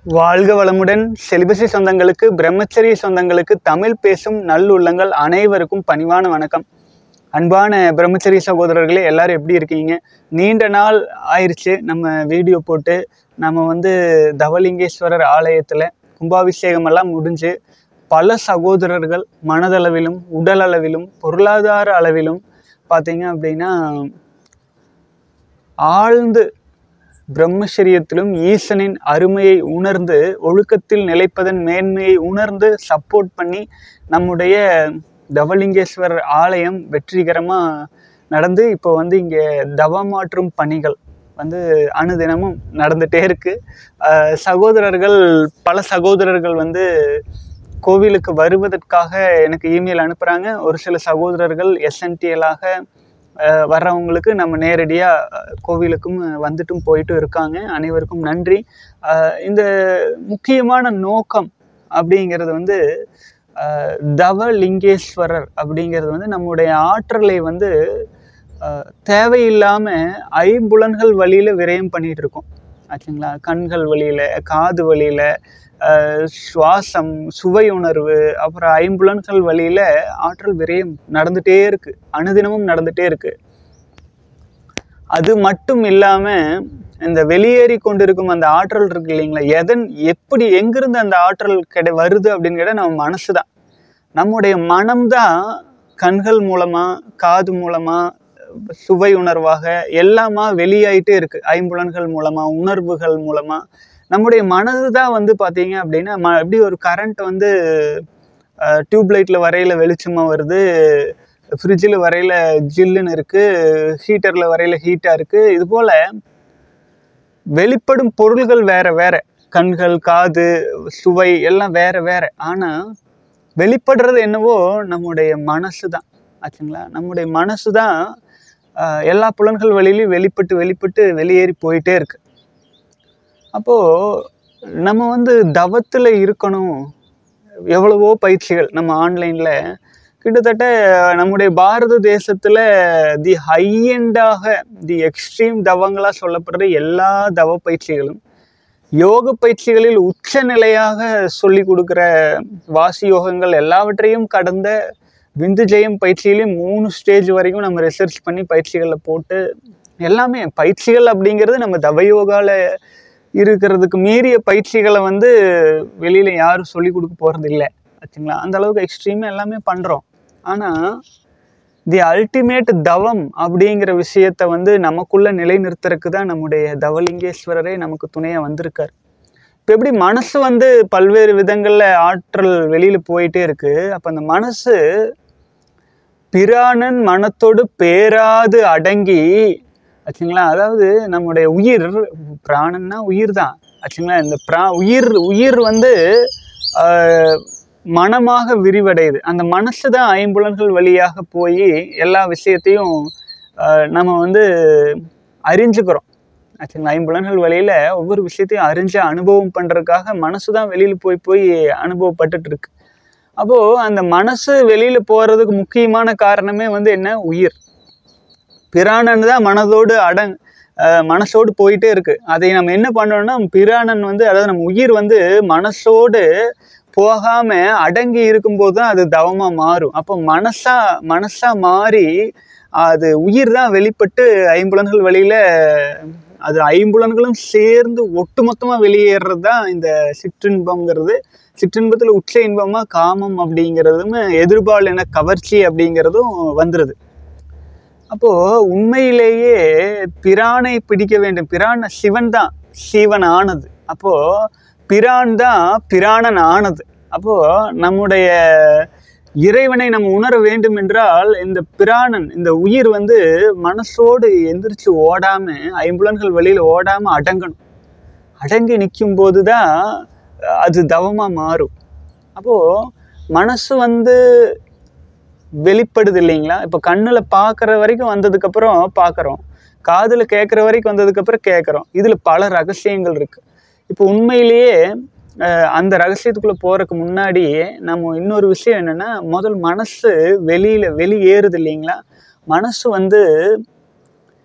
வாழ்க வளமுடன் செலிபசி சொந்தங்களுக்கு பிரம்மச்சரிய சொந்தங்களுக்கு தமிழ் பேசும் நல்லுள்ளங்கள் அனைவருக்கும் பணிவான வணக்கம் அன்பான பிரம்மச்சரிய சகோதரர்களே எல்லாரும் எப்படி இருக்கீங்க நீண்ட நாள் ஆயிருச்சு நம்ம வீடியோ போட்டு நம்ம வந்து தவலிங்கேஸ்வரர் ஆலயத்தில் கும்பாபிஷேகம் எல்லாம் முடிஞ்சு பல சகோதரர்கள் மனதளவிலும் உடல் அளவிலும் பொருளாதார அளவிலும் பார்த்தீங்க அப்படின்னா ஆழ்ந்து பிரம்மச்சரியத்திலும் ஈசனின் அருமையை உணர்ந்து ஒழுக்கத்தில் நிலைப்பதன் மேன்மையை உணர்ந்து சப்போர்ட் பண்ணி நம்முடைய தவலிங்கேஸ்வரர் ஆலயம் வெற்றிகரமாக நடந்து இப்போ வந்து இங்கே தவமாற்றும் பணிகள் வந்து அனுதினமும் நடந்துகிட்டே இருக்கு அஹ் சகோதரர்கள் பல சகோதரர்கள் வந்து கோவிலுக்கு வருவதற்காக எனக்கு இமெயில் அனுப்புகிறாங்க ஒரு சில சகோதரர்கள் எஸ்என்டிஎலாக வர்றவங்களுக்கு நம்ம நேரடியாக கோவிலுக்கும் வந்துட்டும் போயிட்டும் இருக்காங்க அனைவருக்கும் நன்றி அஹ் இந்த முக்கியமான நோக்கம் அப்படிங்கிறது வந்து அஹ் தவலிங்கேஸ்வரர் அப்படிங்கிறது வந்து நம்முடைய ஆற்றலை வந்து அஹ் தேவையில்லாமல் ஐம்புலன்கள் வழியில் விரயம் பண்ணிகிட்டு இருக்கோம் ஆச்சுங்களா கண்கள் வழியில் காது வழியில் சுவாசம் சுவை உணர்வு அப்புறம் ஐம்புலன்கள் வழியில் ஆற்றல் விரயம் நடந்துகிட்டே இருக்கு அனுதினமும் நடந்துகிட்டே இருக்கு அது மட்டும் இல்லாமல் இந்த வெளியேறி கொண்டிருக்கும் அந்த ஆற்றல் இருக்கு இல்லைங்களா எதன் எப்படி எங்கிருந்து அந்த ஆற்றல் கிடை வருது அப்படின்னு கேட்டால் நம்ம மனசு தான் நம்முடைய மனம்தான் கண்கள் மூலமாக காது மூலமாக சுவை உணர்வாக எல்லாமா வெளியாயிட்டே இருக்கு ஐம்புலன்கள் மூலமாக உணர்வுகள் மூலமாக நம்முடைய மனது தான் வந்து பார்த்தீங்க அப்படின்னா ம எப்படி ஒரு கரண்ட் வந்து டியூப் லைட்டில் வரையில் வெளிச்சமாக வருது ஃப்ரிட்ஜில் வரையில் ஜில்லுன்னு இருக்குது ஹீட்டரில் வரையில் ஹீட்டாக இருக்குது இது போல் வெளிப்படும் பொருள்கள் வேற வேற கண்கள் காது சுவை எல்லாம் வேற வேற ஆனால் வெளிப்படுறது என்னவோ நம்முடைய மனசு தான் ஆச்சுங்களா நம்முடைய மனசு தான் எல்லா புலன்கள் வழியிலையும் வெளிப்பட்டு வெளிப்பட்டு வெளியேறி போயிட்டே இருக்கு அப்போது நம்ம வந்து தவத்தில் இருக்கணும் எவ்வளவோ பயிற்சிகள் நம்ம ஆன்லைனில் கிட்டத்தட்ட நம்முடைய பாரத தேசத்தில் தி ஹையண்டாக தி எக்ஸ்ட்ரீம் தவங்களாக சொல்லப்படுற எல்லா தவ பயிற்சிகளும் யோக பயிற்சிகளில் உச்ச நிலையாக சொல்லி கொடுக்குற வாசி யோகங்கள் எல்லாவற்றையும் கடந்த விந்து ஜெயம் பயிற்சியிலையும் மூணு ஸ்டேஜ் வரைக்கும் நம்ம ரிசர்ச் பண்ணி பயிற்சிகளில் போட்டு எல்லாமே பயிற்சிகள் அப்படிங்கிறது நம்ம தவயோகாவில் இருக்கிறதுக்கு மீறிய பயிற்சிகளை வந்து வெளியில் யாரும் சொல்லி கொடுக்க போகிறது இல்லை ஆச்சுங்களா அந்த அளவுக்கு எக்ஸ்ட்ரீமாக எல்லாமே பண்ணுறோம் ஆனால் தி அல்டிமேட் தவம் அப்படிங்கிற விஷயத்த வந்து நமக்குள்ள நிலைநிறுத்துறதுக்கு தான் நம்முடைய தவலிங்கேஸ்வரரே நமக்கு துணையாக வந்திருக்கார் இப்போ எப்படி மனசு வந்து பல்வேறு விதங்களில் ஆற்றல் வெளியில் போயிட்டே இருக்கு அப்போ அந்த மனசு பிராணன் மனத்தோடு பேராது அடங்கி ஆச்சுங்களா அதாவது நம்முடைய உயிர் பிராணன்னா உயிர் தான் ஆச்சுங்களா இந்த பிரா உயிர் உயிர் வந்து மனமாக விரிவடையுது அந்த மனசு தான் ஐம்புலன்கள் வழியாக போய் எல்லா விஷயத்தையும் நம்ம வந்து அறிஞ்சுக்கிறோம் ஆச்சுங்களா ஐம்புலன்கள் வழியில் ஒவ்வொரு விஷயத்தையும் அறிஞ்சு அனுபவம் பண்ணுறதுக்காக மனசு தான் வெளியில் போய் போய் அனுபவப்பட்டுட்டு இருக்கு அப்போது அந்த மனசு வெளியில் போகிறதுக்கு முக்கியமான காரணமே வந்து என்ன உயிர் பிராணன் தான் மனதோடு அடங் மனசோடு போயிட்டே இருக்கு அதை நம்ம என்ன பண்ணோம்னா பிராணன் வந்து அதாவது நம்ம உயிர் வந்து மனசோடு போகாம அடங்கி இருக்கும்போது தான் அது தவமா மாறும் அப்போ மனசா மனசா மாறி அது உயிர் தான் வெளிப்பட்டு ஐம்புலன்கள் வழியில அது ஐம்புலன்களும் சேர்ந்து ஒட்டுமொத்தமாக வெளியேறது தான் இந்த சிற்றின்பம்ங்கிறது சிற்றின்பத்தில் உச்ச இன்பமாக காமம் அப்படிங்கிறதும் எதிர்பாலின கவர்ச்சி அப்படிங்கிறதும் வந்துடுது அப்போது உண்மையிலேயே பிரானை பிடிக்க வேண்டும் பிரான சிவன் தான் சிவன் ஆனது அப்போது பிரான் தான் பிராணன் ஆனது அப்போது நம்முடைய இறைவனை நம்ம உணர வேண்டும் என்றால் இந்த பிராணன் இந்த உயிர் வந்து மனசோடு எந்திரிச்சு ஓடாம ஐம்புலன்கள் வழியில் ஓடாம அடங்கணும் அடங்கி நிற்கும் போது தான் அது தவமாக மாறும் அப்போது மனசு வந்து வெளிப்படுது இல்லைங்களா இப்போ கண்ணில் பார்க்குற வரைக்கும் வந்ததுக்கப்புறம் பார்க்குறோம் காதில் கேட்குற வரைக்கும் வந்ததுக்கப்புறம் கேட்குறோம் இதில் பல ரகசியங்கள் இருக்குது இப்போ உண்மையிலேயே அந்த ரகசியத்துக்குள்ளே போகிறதுக்கு முன்னாடியே நம்ம இன்னொரு விஷயம் என்னென்னா முதல் மனசு வெளியில் வெளியேறுது இல்லைங்களா மனசு வந்து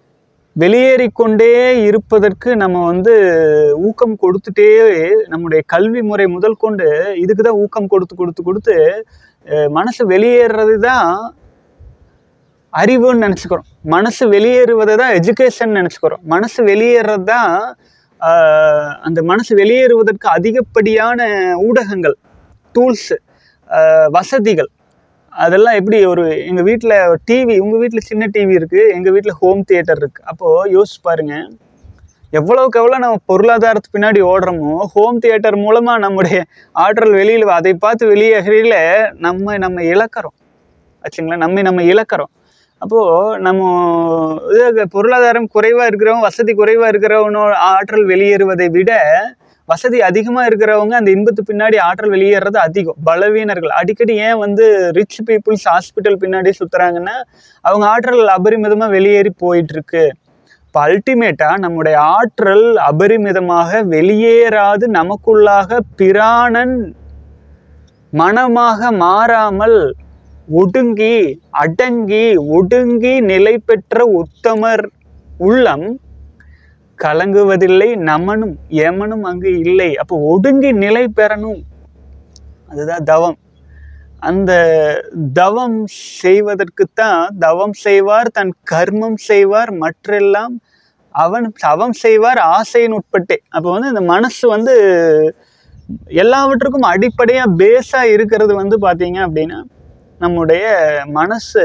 வெளியேறிக்கொண்டே இருப்பதற்கு நம்ம வந்து ஊக்கம் கொடுத்துட்டே நம்முடைய கல்வி முறை முதல் கொண்டு இதுக்கு தான் ஊக்கம் கொடுத்து கொடுத்து கொடுத்து அஹ், மனசு வெளியேறது தான் அறிவுன்னு நினச்சிக்கிறோம் மனசு வெளியேறுவதை தான் எஜுகேஷன் நினச்சிக்கிறோம் மனசு வெளியேறது தான் ஆஹ், அந்த மனசு வெளியேறுவதற்கு அதிகப்படியான ஊடகங்கள் டூல்ஸு வசதிகள் அதெல்லாம் எப்படி ஒரு எங்கள் வீட்டில் டிவி உங்கள் வீட்டில் சின்ன டிவி இருக்குது எங்கள் வீட்டில் ஹோம் தியேட்டர் இருக்குது அப்போது யோசிச்சு பாருங்க எவ்வளவுக்கு எவ்வளோ நம்ம பொருளாதாரத்து பின்னாடி ஓடுறோமோ ஹோம் தியேட்டர் மூலமாக நம்முடைய ஆற்றல் வெளியில் அதை பார்த்து வெளியேறையில நம்ம நம்ம இழக்கிறோம் ஆச்சுங்களா நம்மை நம்ம இழக்கிறோம் அப்போது நம்ம இது பொருளாதாரம் குறைவாக இருக்கிறவங்க வசதி குறைவாக இருக்கிறவனோட ஆற்றல் வெளியேறுவதை விட வசதி அதிகமாக இருக்கிறவங்க அந்த இன்பத்து பின்னாடி ஆற்றல் வெளியேறது அதிகம் பலவீனர்கள் அடிக்கடி ஏன் வந்து ரிச் பீப்புள்ஸ் ஹாஸ்பிட்டல் பின்னாடி சுற்றுறாங்கன்னா அவங்க ஆற்றல் அபரிமிதமாக வெளியேறி போயிட்டு இருக்கு இப்போ அல்டிமேட்டாக நம்முடைய ஆற்றல் அபரிமிதமாக வெளியேறாது நமக்குள்ளாக பிராணன் மனமாக மாறாமல் ஒடுங்கி அடங்கி ஒடுங்கி நிலை பெற்ற உத்தமர் உள்ளம் கலங்குவதில்லை நமனும் எமனும் அங்கு இல்லை அப்போ ஒடுங்கி நிலை பெறணும் அதுதான் தவம் அந்த தவம் செய்வதற்குத்தான் தவம் செய்வார் தன் கர்மம் செய்வார் மற்றெல்லாம் அவன் தவம் செய்வார் ஆசையின் உட்பட்டே அப்போ வந்து இந்த மனசு வந்து எல்லாவற்றுக்கும் அடிப்படையாக பேஸாக இருக்கிறது வந்து பார்த்தீங்க அப்படின்னா நம்முடைய மனசு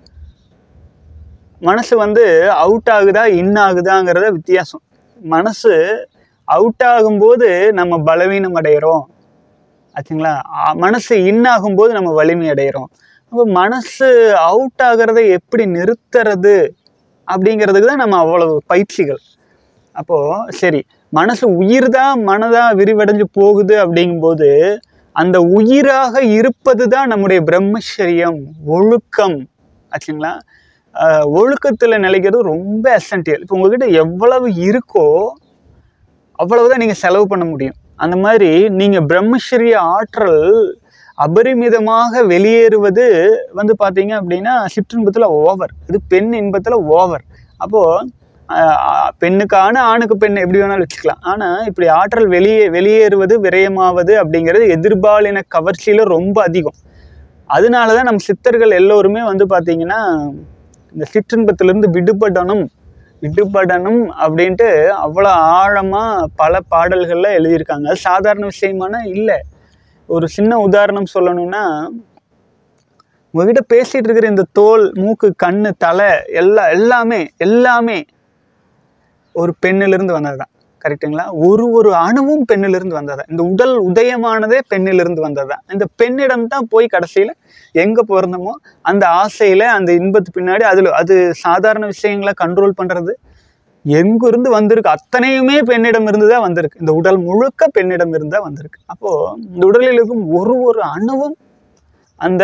மனசு வந்து அவுட் ஆகுதா இன் ஆகுதாங்கிறத வித்தியாசம் மனசு அவுட் ஆகும்போது நம்ம பலவீனம் அடைகிறோம் ஆச்சுங்களா அ- மனசு இன் ஆகும்போது நம்ம வலிமை அடைகிறோம் அப்போ மனசு அவுட் ஆகிறத எப்படி நிறுத்துறது அப்படிங்கிறதுக்கு தான் நம்ம அவ்வளவு பயிற்சிகள் அப்போது சரி மனசு உயிர் தான் மனதாக விரிவடைஞ்சு போகுது அப்படிங்கும்போது அந்த உயிராக இருப்பது தான் நம்முடைய பிரம்மச்சரியம் ஒழுக்கம் ஆச்சுங்களா ஆஹ் ஒழுக்கத்தில் நிலைக்கிறது ரொம்ப எசென்டியல் இப்போ உங்ககிட்ட எவ்வளவு இருக்கோ அவ்வளவுதான் நீங்கள் செலவு பண்ண முடியும் அந்த மாதிரி நீங்கள் பிரம்மச்சரிய ஆற்றல் அபரிமிதமாக வெளியேறுவது வந்து பார்த்தீங்க அப்படின்னா சிற்றின்பத்தில் ஓவர் இது பெண் இன்பத்தில் ஓவர் அப்போது பெண்ணுக்கான ஆணுக்கு பெண் எப்படி வேணாலும் வச்சுக்கலாம் ஆனால் இப்படி ஆற்றல் வெளியே வெளியேறுவது விரயமாவது அப்படிங்கிறது எதிர்பாலின கவர்ச்சியில் ரொம்ப அதிகம் அதனால தான் நம்ம சித்தர்கள் எல்லோருமே வந்து பார்த்தீங்கன்னா இந்த சிற்றின்பத்திலிருந்து விடுபடணும் விடுபடணும் அப்படின்ட்டு அவ்வளோ ஆழமாக பல பாடல்களில் எழுதியிருக்காங்க அது சாதாரண விஷயமான இல்லை ஒரு சின்ன உதாரணம் சொல்லணும்னா உங்ககிட்ட பேசிட்டு இருக்கிற இந்த தோல் மூக்கு கண்ணு தலை எல்லா எல்லாமே எல்லாமே ஒரு பெண்ணிலிருந்து வந்தது தான் கரெக்டுங்களா ஒரு ஒரு அணுவும் பெண்ணிலிருந்து வந்தது இந்த உடல் உதயமானதே பெண்ணிலிருந்து வந்தது தான் இந்த பெண்ணிடம் தான் போய் கடைசியில் எங்கே பிறந்தமோ அந்த ஆசையில் அந்த இன்பத்து பின்னாடி அதில் அது சாதாரண விஷயங்களை கண்ட்ரோல் பண்ணுறது எங்கிருந்து வந்திருக்கு அத்தனையுமே பெண்ணிடம் இருந்து தான் வந்திருக்கு இந்த உடல் முழுக்க பெண்ணிடம் இருந்து தான் வந்திருக்கு அப்போது இந்த உடலில் இருக்கும் ஒரு ஒரு அணுவும் அந்த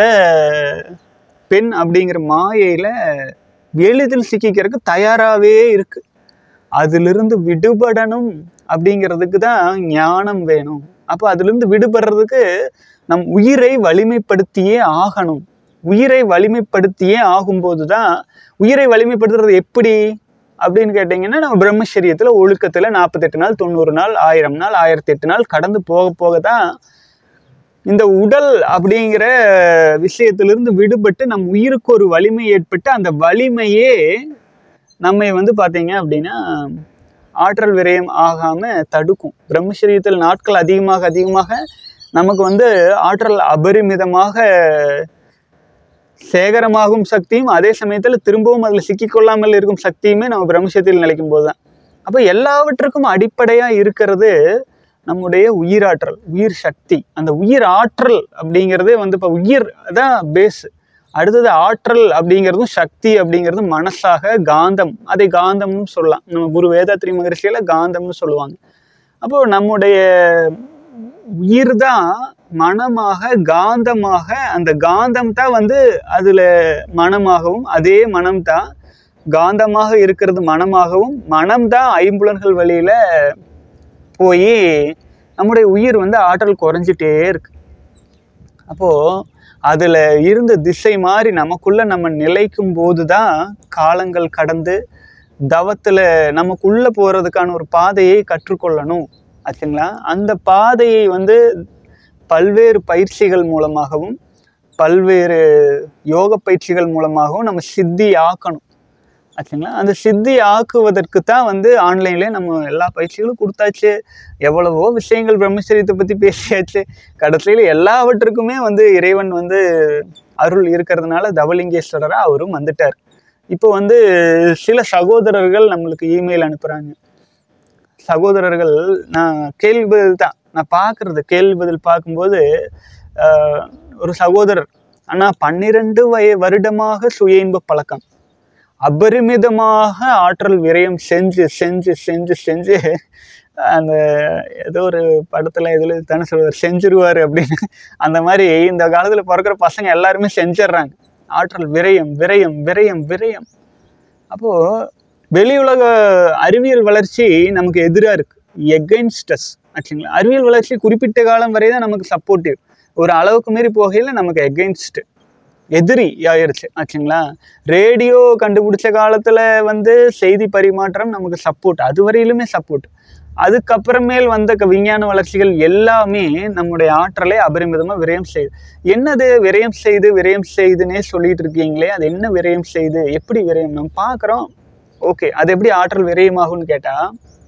பெண் அப்படிங்கிற மாயையில் எளிதில் சிக்கிக்கிறதுக்கு தயாராகவே இருக்கு அதிலிருந்து விடுபடணும் அப்படிங்கிறதுக்கு தான் ஞானம் வேணும் அப்போ அதிலிருந்து விடுபடுறதுக்கு நம் உயிரை வலிமைப்படுத்தியே ஆகணும் உயிரை வலிமைப்படுத்தியே ஆகும்போது தான் உயிரை வலிமைப்படுத்துறது எப்படி அப்படின்னு கேட்டிங்கன்னா நம்ம பிரம்மச்சரியத்தில் ஒழுக்கத்தில் நாற்பத்தெட்டு நாள் தொண்ணூறு நாள் ஆயிரம் நாள் ஆயிரத்தி எட்டு நாள் கடந்து போக போக தான் இந்த உடல் அப்படிங்கிற விஷயத்திலிருந்து விடுபட்டு நம் உயிருக்கு ஒரு வலிமை ஏற்பட்டு அந்த வலிமையே நம்மை வந்து பார்த்தீங்க அப்படின்னா ஆற்றல் விரயம் ஆகாமல் தடுக்கும் பிரம்மச்சரியத்தில் நாட்கள் அதிகமாக அதிகமாக நமக்கு வந்து ஆற்றல் அபரிமிதமாக சேகரமாகும் சக்தியும் அதே சமயத்தில் திரும்பவும் அதில் சிக்கிக்கொள்ளாமல் இருக்கும் சக்தியுமே நம்ம பிரம்மச்சரியத்தில் நிலைக்கும் போது தான் அப்போ எல்லாவற்றுக்கும் அடிப்படையாக இருக்கிறது நம்முடைய உயிராற்றல் உயிர் சக்தி அந்த உயிர் ஆற்றல் அப்படிங்கிறதே வந்து இப்போ உயிர் தான் பேஸ் அடுத்தது ஆற்றல் அப்படிங்கிறதும் சக்தி அப்படிங்கிறதும் மனசாக காந்தம் அதை காந்தம்னு சொல்லலாம் நம்ம குரு வேதாத்ரி மகரிஷியில் காந்தம்னு சொல்லுவாங்க அப்போது நம்முடைய உயிர் தான் மனமாக காந்தமாக அந்த காந்தம் தான் வந்து அதில் மனமாகவும் அதே மனம் தான் காந்தமாக இருக்கிறது மனமாகவும் மனம் தான் ஐம்புலன்கள் வழியில் போய் நம்முடைய உயிர் வந்து ஆற்றல் குறைஞ்சிட்டே இருக்கு அப்போது அதில் இருந்த திசை மாறி நமக்குள்ள நம்ம நிலைக்கும் போது தான் காலங்கள் கடந்து தவத்தில் நமக்குள்ளே போகிறதுக்கான ஒரு பாதையை கற்றுக்கொள்ளணும் ஆச்சுங்களா அந்த பாதையை வந்து பல்வேறு பயிற்சிகள் மூலமாகவும் பல்வேறு யோக பயிற்சிகள் மூலமாகவும் நம்ம சித்தி ஆக்கணும் ஆச்சுங்களா அந்த சித்தி ஆக்குவதற்கு தான் வந்து ஆன்லைன்லேயே நம்ம எல்லா பயிற்சிகளும் கொடுத்தாச்சு எவ்வளவோ விஷயங்கள் பிரம்மச்சரியத்தை பற்றி பேசியாச்சு கடைசியில் எல்லாவற்றுக்குமே வந்து இறைவன் வந்து அருள் இருக்கிறதுனால தவலிங்கேஸ்வரராக அவரும் வந்துட்டார் இப்போ வந்து சில சகோதரர்கள் நம்மளுக்கு இமெயில் அனுப்புகிறாங்க சகோதரர்கள் நான் கேள்வி பதில் தான் நான் பார்க்குறது கேள்வி பதில் பார்க்கும்போது ஆஹ், ஒரு சகோதரர் ஆனால் பன்னிரெண்டு வய வருடமாக சுய இன்ப பழக்கம் அபரிமிதமாக ஆற்றல் விரயம் செஞ்சு செஞ்சு செஞ்சு செஞ்சு அந்த ஏதோ ஒரு படத்தில் இதில் தானே சொல்லுவார் செஞ்சிருவார் அப்படின்னு அந்த மாதிரி இந்த காலத்தில் பிறக்கிற பசங்க எல்லாருமே செஞ்சிடுறாங்க ஆற்றல் விரயம் விரயம் விரயம் விரயம் அப்போது வெளி உலக அறிவியல் வளர்ச்சி நமக்கு எதிராக இருக்குது எகென்ஸ்டஸ் ஆச்சுங்களா அறிவியல் வளர்ச்சி குறிப்பிட்ட காலம் வரை தான் நமக்கு சப்போர்ட்டிவ் ஒரு அளவுக்கு மீறி போகையில் நமக்கு எகென்ஸ்ட் எதிரி ஆயிடுச்சு ஆச்சுங்களா ரேடியோ கண்டுபிடிச்ச காலத்தில் வந்து செய்தி பரிமாற்றம் நமக்கு சப்போர்ட் அது வரையிலுமே சப்போர்ட் அதுக்கப்புறமேல் வந்த க- விஞ்ஞான வளர்ச்சிகள் எல்லாமே நம்முடைய ஆற்றலை அபரிமிதமாக விரயம் செய்யுது என்னது விரயம் செய்து விரயம் செய்துன்னே சொல்லிட்டு இருக்கீங்களே அது என்ன விரயம் செய்து எப்படி விரயம் நம்ம பார்க்குறோம் ஓகே அது எப்படி ஆற்றல் விரயமாகும்னு கேட்டால்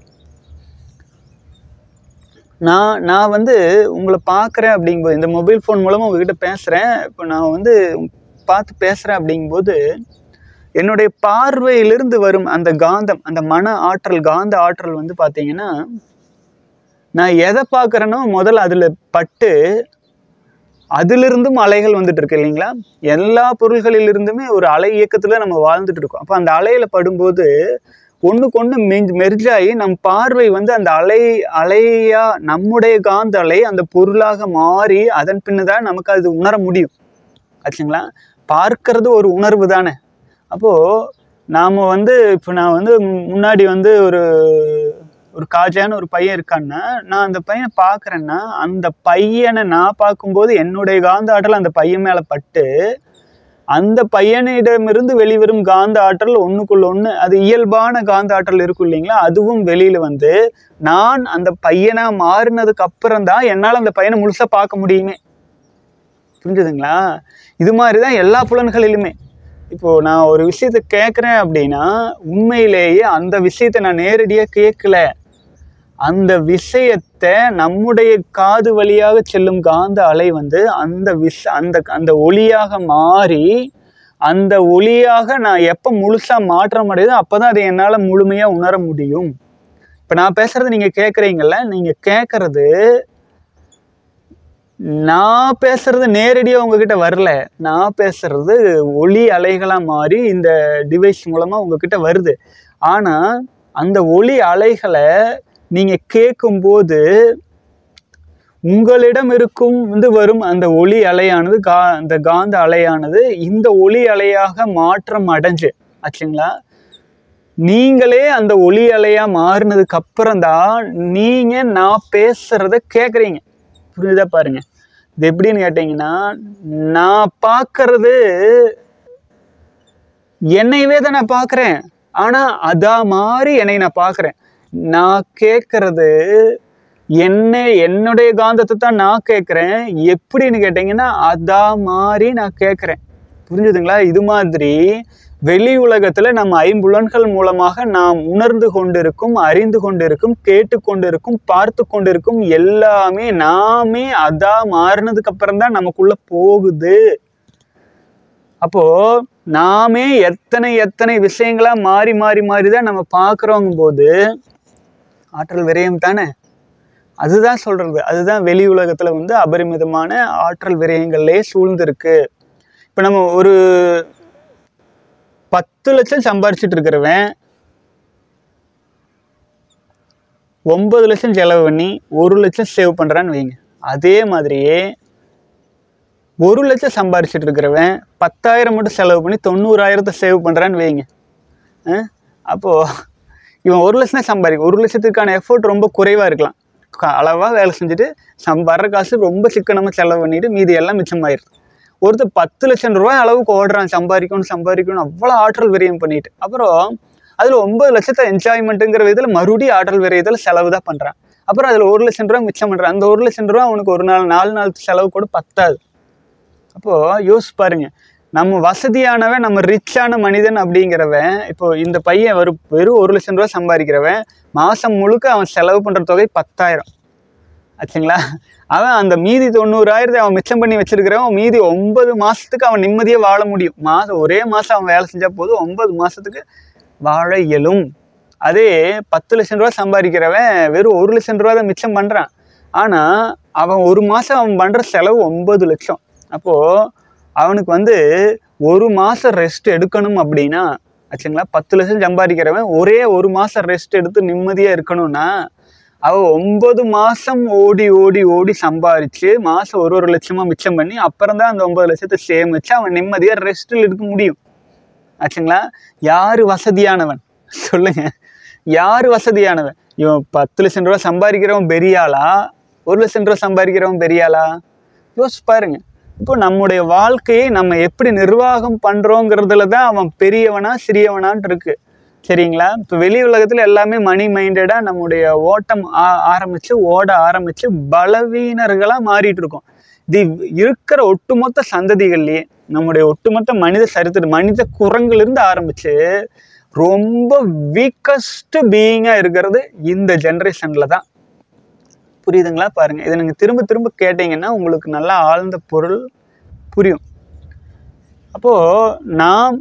நான் நான் வந்து உங்களை பார்க்குறேன் அப்படிங்கும்போது இந்த மொபைல் ஃபோன் மூலமாக உங்ககிட்ட பேசுகிறேன் இப்போ நான் வந்து பார்த்து பேசுகிறேன் அப்படிங்கும்போது என்னுடைய பார்வையிலிருந்து வரும் அந்த காந்தம் அந்த மன ஆற்றல் காந்த ஆற்றல் வந்து பார்த்தீங்கன்னா நான் எதை பார்க்குறேனோ முதல்ல அதில் பட்டு அதிலிருந்தும் அலைகள் வந்துட்டு இருக்கு இல்லைங்களா எல்லா பொருள்களிலிருந்துமே ஒரு அலை இயக்கத்தில் நம்ம வாழ்ந்துட்டு இருக்கோம் அப்போ அந்த அலையில் படும்போது ஒன்றுக்கு ஒன்று மெஞ்ச் மெர்ஜாகி நம் பார்வை வந்து அந்த அலை அலையா நம்முடைய காந்த அலை அந்த பொருளாக மாறி அதன் பின்னு தான் நமக்கு அது உணர முடியும் ஆச்சுங்களா பார்க்கறது ஒரு உணர்வு தானே அப்போது நாம் வந்து இப்போ நான் வந்து மு- முன்னாடி வந்து ஒரு ஒரு காஜான ஒரு பையன் இருக்கான்னா நான் அந்த பையனை பார்க்குறேன்னா அந்த பையனை நான் பார்க்கும்போது என்னுடைய காந்த ஆற்றல் அந்த பையன் மேலே பட்டு அந்த பையனிடமிருந்து வெளிவரும் காந்த ஆற்றல் ஒன்றுக்குள்ள ஒன்று அது இயல்பான காந்த ஆற்றல் இருக்கும் இல்லைங்களா அதுவும் வெளியில் வந்து நான் அந்த பையனாக மாறினதுக்கு அப்புறம் தான் என்னால் அந்த பையனை முழுசாக பார்க்க முடியுமே புரிஞ்சுதுங்களா இது மாதிரி தான் எல்லா புலன்களிலுமே இப்போ நான் ஒரு விஷயத்தை கேட்குறேன் அப்படின்னா உண்மையிலேயே அந்த விஷயத்தை நான் நேரடியாக கேட்கல அந்த விஷயத்தை நம்முடைய காது வழியாக செல்லும் காந்த அலை வந்து அந்த விஷ அந்த அந்த ஒளியாக மாறி அந்த ஒளியாக நான் எப்போ முழுசாக மாற்றம் அடையுதோ அப்போ தான் அதை என்னால் முழுமையாக உணர முடியும் இப்போ நான் பேசுறது நீங்கள் கேட்குறீங்கல்ல நீங்கள் கேட்குறது நான் பேசுறது நேரடியாக உங்ககிட்ட வரல நான் பேசுறது ஒளி அலைகளாக மாறி இந்த டிவைஸ் மூலமாக உங்ககிட்ட வருது ஆனால் அந்த ஒளி அலைகளை நீங்கள் கேட்கும்போது உங்களிடம் இருக்கும் வந்து வரும் அந்த ஒளி அலையானது கா அந்த காந்த அலையானது இந்த ஒளி அலையாக மாற்றம் அடைஞ்சு ஆச்சுங்களா நீங்களே அந்த ஒளி அலையா மாறினதுக்கு அப்புறம் தான் நீங்க நான் பேசுறத கேட்குறீங்க புரியுதா பாருங்க இது எப்படின்னு கேட்டிங்கன்னா நான் பார்க்கறது என்னையவே தான் நான் பார்க்குறேன் ஆனால் அதா மாதிரி என்னை நான் பார்க்குறேன் நான் கேட்கறது என்ன என்னுடைய காந்தத்தை தான் நான் கேட்குறேன் எப்படின்னு கேட்டிங்கன்னா அதா மாதிரி நான் கேட்குறேன் புரிஞ்சுதுங்களா இது மாதிரி வெளி உலகத்தில் நம்ம ஐம்புலன்கள் மூலமாக நாம் உணர்ந்து கொண்டிருக்கும் அறிந்து கொண்டிருக்கும் கேட்டு கொண்டிருக்கும் பார்த்து கொண்டிருக்கும் எல்லாமே நாமே அதா மாறினதுக்கு அப்புறம் தான் நமக்குள்ள போகுது அப்போ நாமே எத்தனை எத்தனை விஷயங்களா மாறி மாறி மாறி தான் நம்ம பார்க்குறோங்கும் போது ஆற்றல் விரயம் தானே அதுதான் சொல்றது அதுதான் வெளி உலகத்துல வந்து அபரிமிதமான ஆற்றல் விரயங்கள்லே சூழ்ந்திருக்கு இப்போ நம்ம ஒரு பத்து லட்சம் சம்பாரிச்சிட்டு இருக்கிறவன் ஒன்பது லட்சம் செலவு பண்ணி ஒரு லட்சம் சேவ் பண்ணுறான்னு வைங்க அதே மாதிரியே ஒரு லட்சம் சம்பாரிச்சிட்டு இருக்கிறவன் பத்தாயிரம் மட்டும் செலவு பண்ணி தொண்ணூறாயிரத்தை சேவ் பண்ணுறான்னு வைங்க அஹ் அப்போது இவன் ஒரு லட்சம் தான் சம்பாதிக்கும் ஒரு லட்சத்துக்கான எஃபோர்ட் ரொம்ப குறைவாக இருக்கலாம் அளவாக வேலை செஞ்சுட்டு சம் வர்ற காசு ரொம்ப சிக்கனமாக செலவு பண்ணிட்டு மீதி எல்லாம் மிச்சமாயிருது ஒருத்தர் பத்து லட்சம் ரூபாய் அளவுக்கு ஓடுறான் சம்பாதிக்கணும் சம்பாதிக்கணும் அவ்வளோ ஆற்றல் விரயம் பண்ணிட்டு அப்புறம் அதில் ஒன்பது லட்சத்தை என்ஜாய்மெண்ட்டுங்கிற இதில் மறுபடியும் ஆற்றல் விரயத்தில் செலவு தான் பண்ணுறான் அப்புறம் அதில் ஒரு லட்சம் ரூபா மிச்சம் பண்ணுறான் அந்த ஒரு லட்சம் ரூபா அவனுக்கு ஒரு நாள் நாலு நாள் செலவு கூட பத்தாது அப்போது யோசிச்சு பாருங்க நம்ம வசதியானவன் நம்ம ரிச்சான மனிதன் அப்படிங்கிறவன் இப்போ இந்த பையன் ஒரு வெறும் ஒரு லட்சம் ரூபா சம்பாதிக்கிறவன் மாதம் முழுக்க அவன் செலவு பண்ணுற தொகை பத்தாயிரம் ஆச்சுங்களா அவன் அந்த மீதி தொண்ணூறாயிரத்தை அவன் மிச்சம் பண்ணி வச்சிருக்கிறவன் மீதி ஒன்பது மாதத்துக்கு அவன் நிம்மதியாக வாழ முடியும் மாதம் ஒரே மாதம் அவன் வேலை செஞ்சால் போதும் ஒன்பது மாதத்துக்கு வாழ இயலும் அதே பத்து லட்சம் ரூபா சம்பாதிக்கிறவன் வெறும் ஒரு லட்சம் ரூபா தான் மிச்சம் பண்ணுறான் ஆனால் அவன் ஒரு மாதம் அவன் பண்ணுற செலவு ஒன்பது லட்சம் அப்போது அவனுக்கு வந்து ஒரு மாதம் ரெஸ்ட் எடுக்கணும் அப்படின்னா ஆச்சுங்களா பத்து லட்சம் சம்பாதிக்கிறவன் ஒரே ஒரு மாதம் ரெஸ்ட் எடுத்து நிம்மதியாக இருக்கணும்னா அவன் ஒன்பது மாதம் ஓடி ஓடி ஓடி சம்பாரித்து மாதம் ஒரு ஒரு லட்சமாக மிச்சம் பண்ணி அப்புறம் தான் அந்த ஒன்பது லட்சத்தை சேமித்து அவன் நிம்மதியாக ரெஸ்ட்டில் இருக்க முடியும் ஆச்சுங்களா யார் வசதியானவன் சொல்லுங்க யார் வசதியானவன் இவன் பத்து லட்சம் ரூபா சம்பாதிக்கிறவன் பெரிய ஆளா ஒரு லட்சம் ரூபா சம்பாதிக்கிறவன் பெரிய ஆளா யோசிச்சு பாருங்க இப்போ நம்முடைய வாழ்க்கையை நம்ம எப்படி நிர்வாகம் பண்ணுறோங்கிறதுல தான் அவன் பெரியவனா சிறியவனான்ட்டு இருக்கு சரிங்களா இப்போ வெளி உலகத்தில் எல்லாமே மணி மைண்டடாக நம்முடைய ஓட்டம் ஆ ஆரம்பித்து ஓட ஆரம்பித்து பலவீனர்களாக மாறிட்டு இருக்கோம் இது இருக்கிற ஒட்டுமொத்த சந்ததிகள்லேயே நம்முடைய ஒட்டுமொத்த மனித சரித்திரம் மனித குரங்கிலிருந்து ஆரம்பித்து ரொம்ப வீக்கஸ்ட் பீயிங்காக இருக்கிறது இந்த ஜென்ரேஷனில் தான் புரியுதுங்களா பாருங்க இதை நீங்கள் திரும்ப திரும்ப கேட்டீங்கன்னா உங்களுக்கு நல்லா ஆழ்ந்த பொருள் புரியும் அப்போது நாம்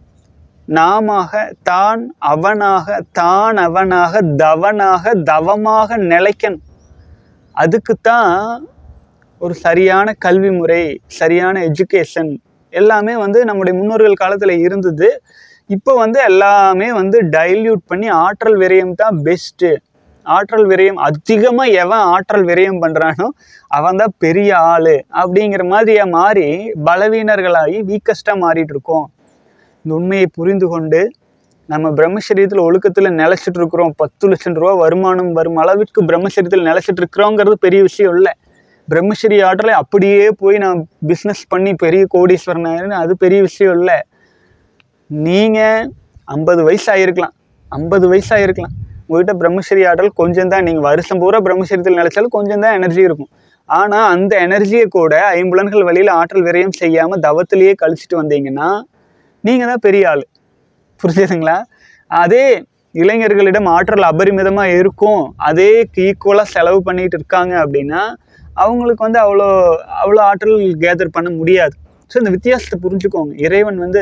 நாமாக தான் அவனாக தான் அவனாக தவனாக தவமாக நிலைக்கணும் அதுக்குத்தான் ஒரு சரியான கல்வி முறை சரியான எஜுகேஷன் எல்லாமே வந்து நம்முடைய முன்னோர்கள் காலத்தில் இருந்தது இப்போ வந்து எல்லாமே வந்து டைல்யூட் பண்ணி ஆற்றல் விரயம் தான் பெஸ்ட்டு ஆற்றல் விரயம் அதிகமாக எவன் ஆற்றல் விரயம் பண்ணுறானோ அவன் தான் பெரிய ஆள் அப்படிங்கிற மாதிரியா மாறி பலவீனர்களாகி வீக்கஸ்ட்டாக மாறிட்டு இருக்கோம் இந்த உண்மையை புரிந்து கொண்டு நம்ம பிரம்மச்சரியத்தில் ஒழுக்கத்தில் நிலச்சிட்டு இருக்கிறோம் பத்து லட்சம் ரூபா வருமானம் வரும் அளவிற்கு பிரம்மச்சரியத்தில் நிலச்சிட்டு இருக்கிறோங்கிறது பெரிய விஷயம் இல்லை பிரம்மச்சரிய ஆற்றலை அப்படியே போய் நான் பிஸ்னஸ் பண்ணி பெரிய கோடீஸ்வரன் ஆயிருன்னு அது பெரிய விஷயம் இல்லை நீங்கள் ஐம்பது வயசு ஆகிருக்கலாம் ஐம்பது வயசு ஆகிருக்கலாம் உங்கள்கிட்ட பிரம்மச்சரிய ஆற்றல் கொஞ்சம் தான் நீங்கள் வருஷம் பூரா பிரம்மச்சரியத்தில் நினைச்சாலும் கொஞ்சம் தான் எனர்ஜி இருக்கும் ஆனால் அந்த எனர்ஜியை கூட ஐம்புலன்கள் வழியில் ஆற்றல் விரயம் செய்யாமல் தவத்திலேயே கழிச்சிட்டு வந்தீங்கன்னா நீங்கள் தான் பெரிய ஆள் புரிஞ்சுதுங்களா அதே இளைஞர்களிடம் ஆற்றல் அபரிமிதமாக இருக்கும் அதே ஈக்குவலாக செலவு பண்ணிட்டு இருக்காங்க அப்படின்னா அவங்களுக்கு வந்து அவ்வளோ அவ்வளோ ஆற்றல் கேதர் பண்ண முடியாது ஸோ இந்த வித்தியாசத்தை புரிஞ்சுக்கோங்க இறைவன் வந்து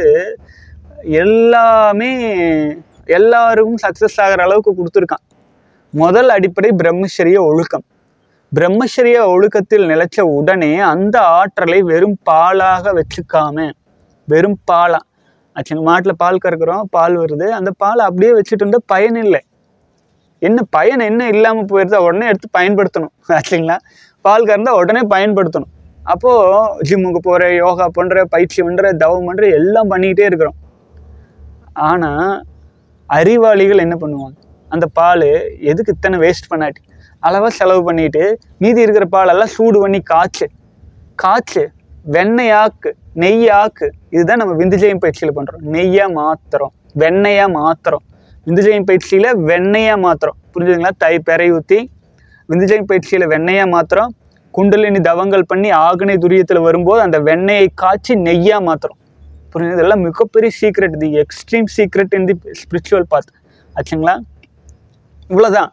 எல்லாமே எல்லாருக்கும் சக்ஸஸ் ஆகிற அளவுக்கு கொடுத்துருக்கான் முதல் அடிப்படை பிரம்மச்சரிய ஒழுக்கம் பிரம்மச்சரிய ஒழுக்கத்தில் நிலைச்ச உடனே அந்த ஆற்றலை வெறும் பாலாக வச்சுக்காம வெறும் பாலா ஆச்சுங்க மாட்டில் பால் கறக்குறோம் பால் வருது அந்த பாலை அப்படியே வச்சுட்டு இருந்தால் பயன் இல்லை என்ன பயன் என்ன இல்லாமல் போயிருந்தா உடனே எடுத்து பயன்படுத்தணும் ஆச்சுங்களா பால் கறந்தா உடனே பயன்படுத்தணும் அப்போது ஜிம்முக்கு போகிற யோகா பண்ணுற பயிற்சி பண்ணுற தவம் பண்ணுற எல்லாம் பண்ணிக்கிட்டே இருக்கிறோம் ஆனால் அறிவாளிகள் என்ன பண்ணுவாங்க அந்த பால் எதுக்கு இத்தனை வேஸ்ட் பண்ணாட்டி அளவாக செலவு பண்ணிட்டு மீதி இருக்கிற பாலெல்லாம் சூடு பண்ணி காய்ச்சு காய்ச்சு வெண்ணெயாக்கு நெய்யாக்கு இதுதான் நம்ம விந்துஜெயம் பயிற்சியில் பண்ணுறோம் நெய்யாக மாத்திரம் வெண்ணெயாக மாத்திரம் விந்துஜெயம் பயிற்சியில் வெண்ணெயாக மாத்திரம் புரிஞ்சுதுங்களா தை பெறை ஊற்றி விந்துஜெயம் பயிற்சியில் வெண்ணெயாக மாத்திரம் குண்டலினி தவங்கள் பண்ணி ஆகனை துரியத்தில் வரும்போது அந்த வெண்ணெயை காய்ச்சி நெய்யாக மாத்திரம் புரியுது இதெல்லாம் மிகப்பெரிய secret the extreme secret in the spiritual path ஆச்சுங்களா இவ்வளோதான்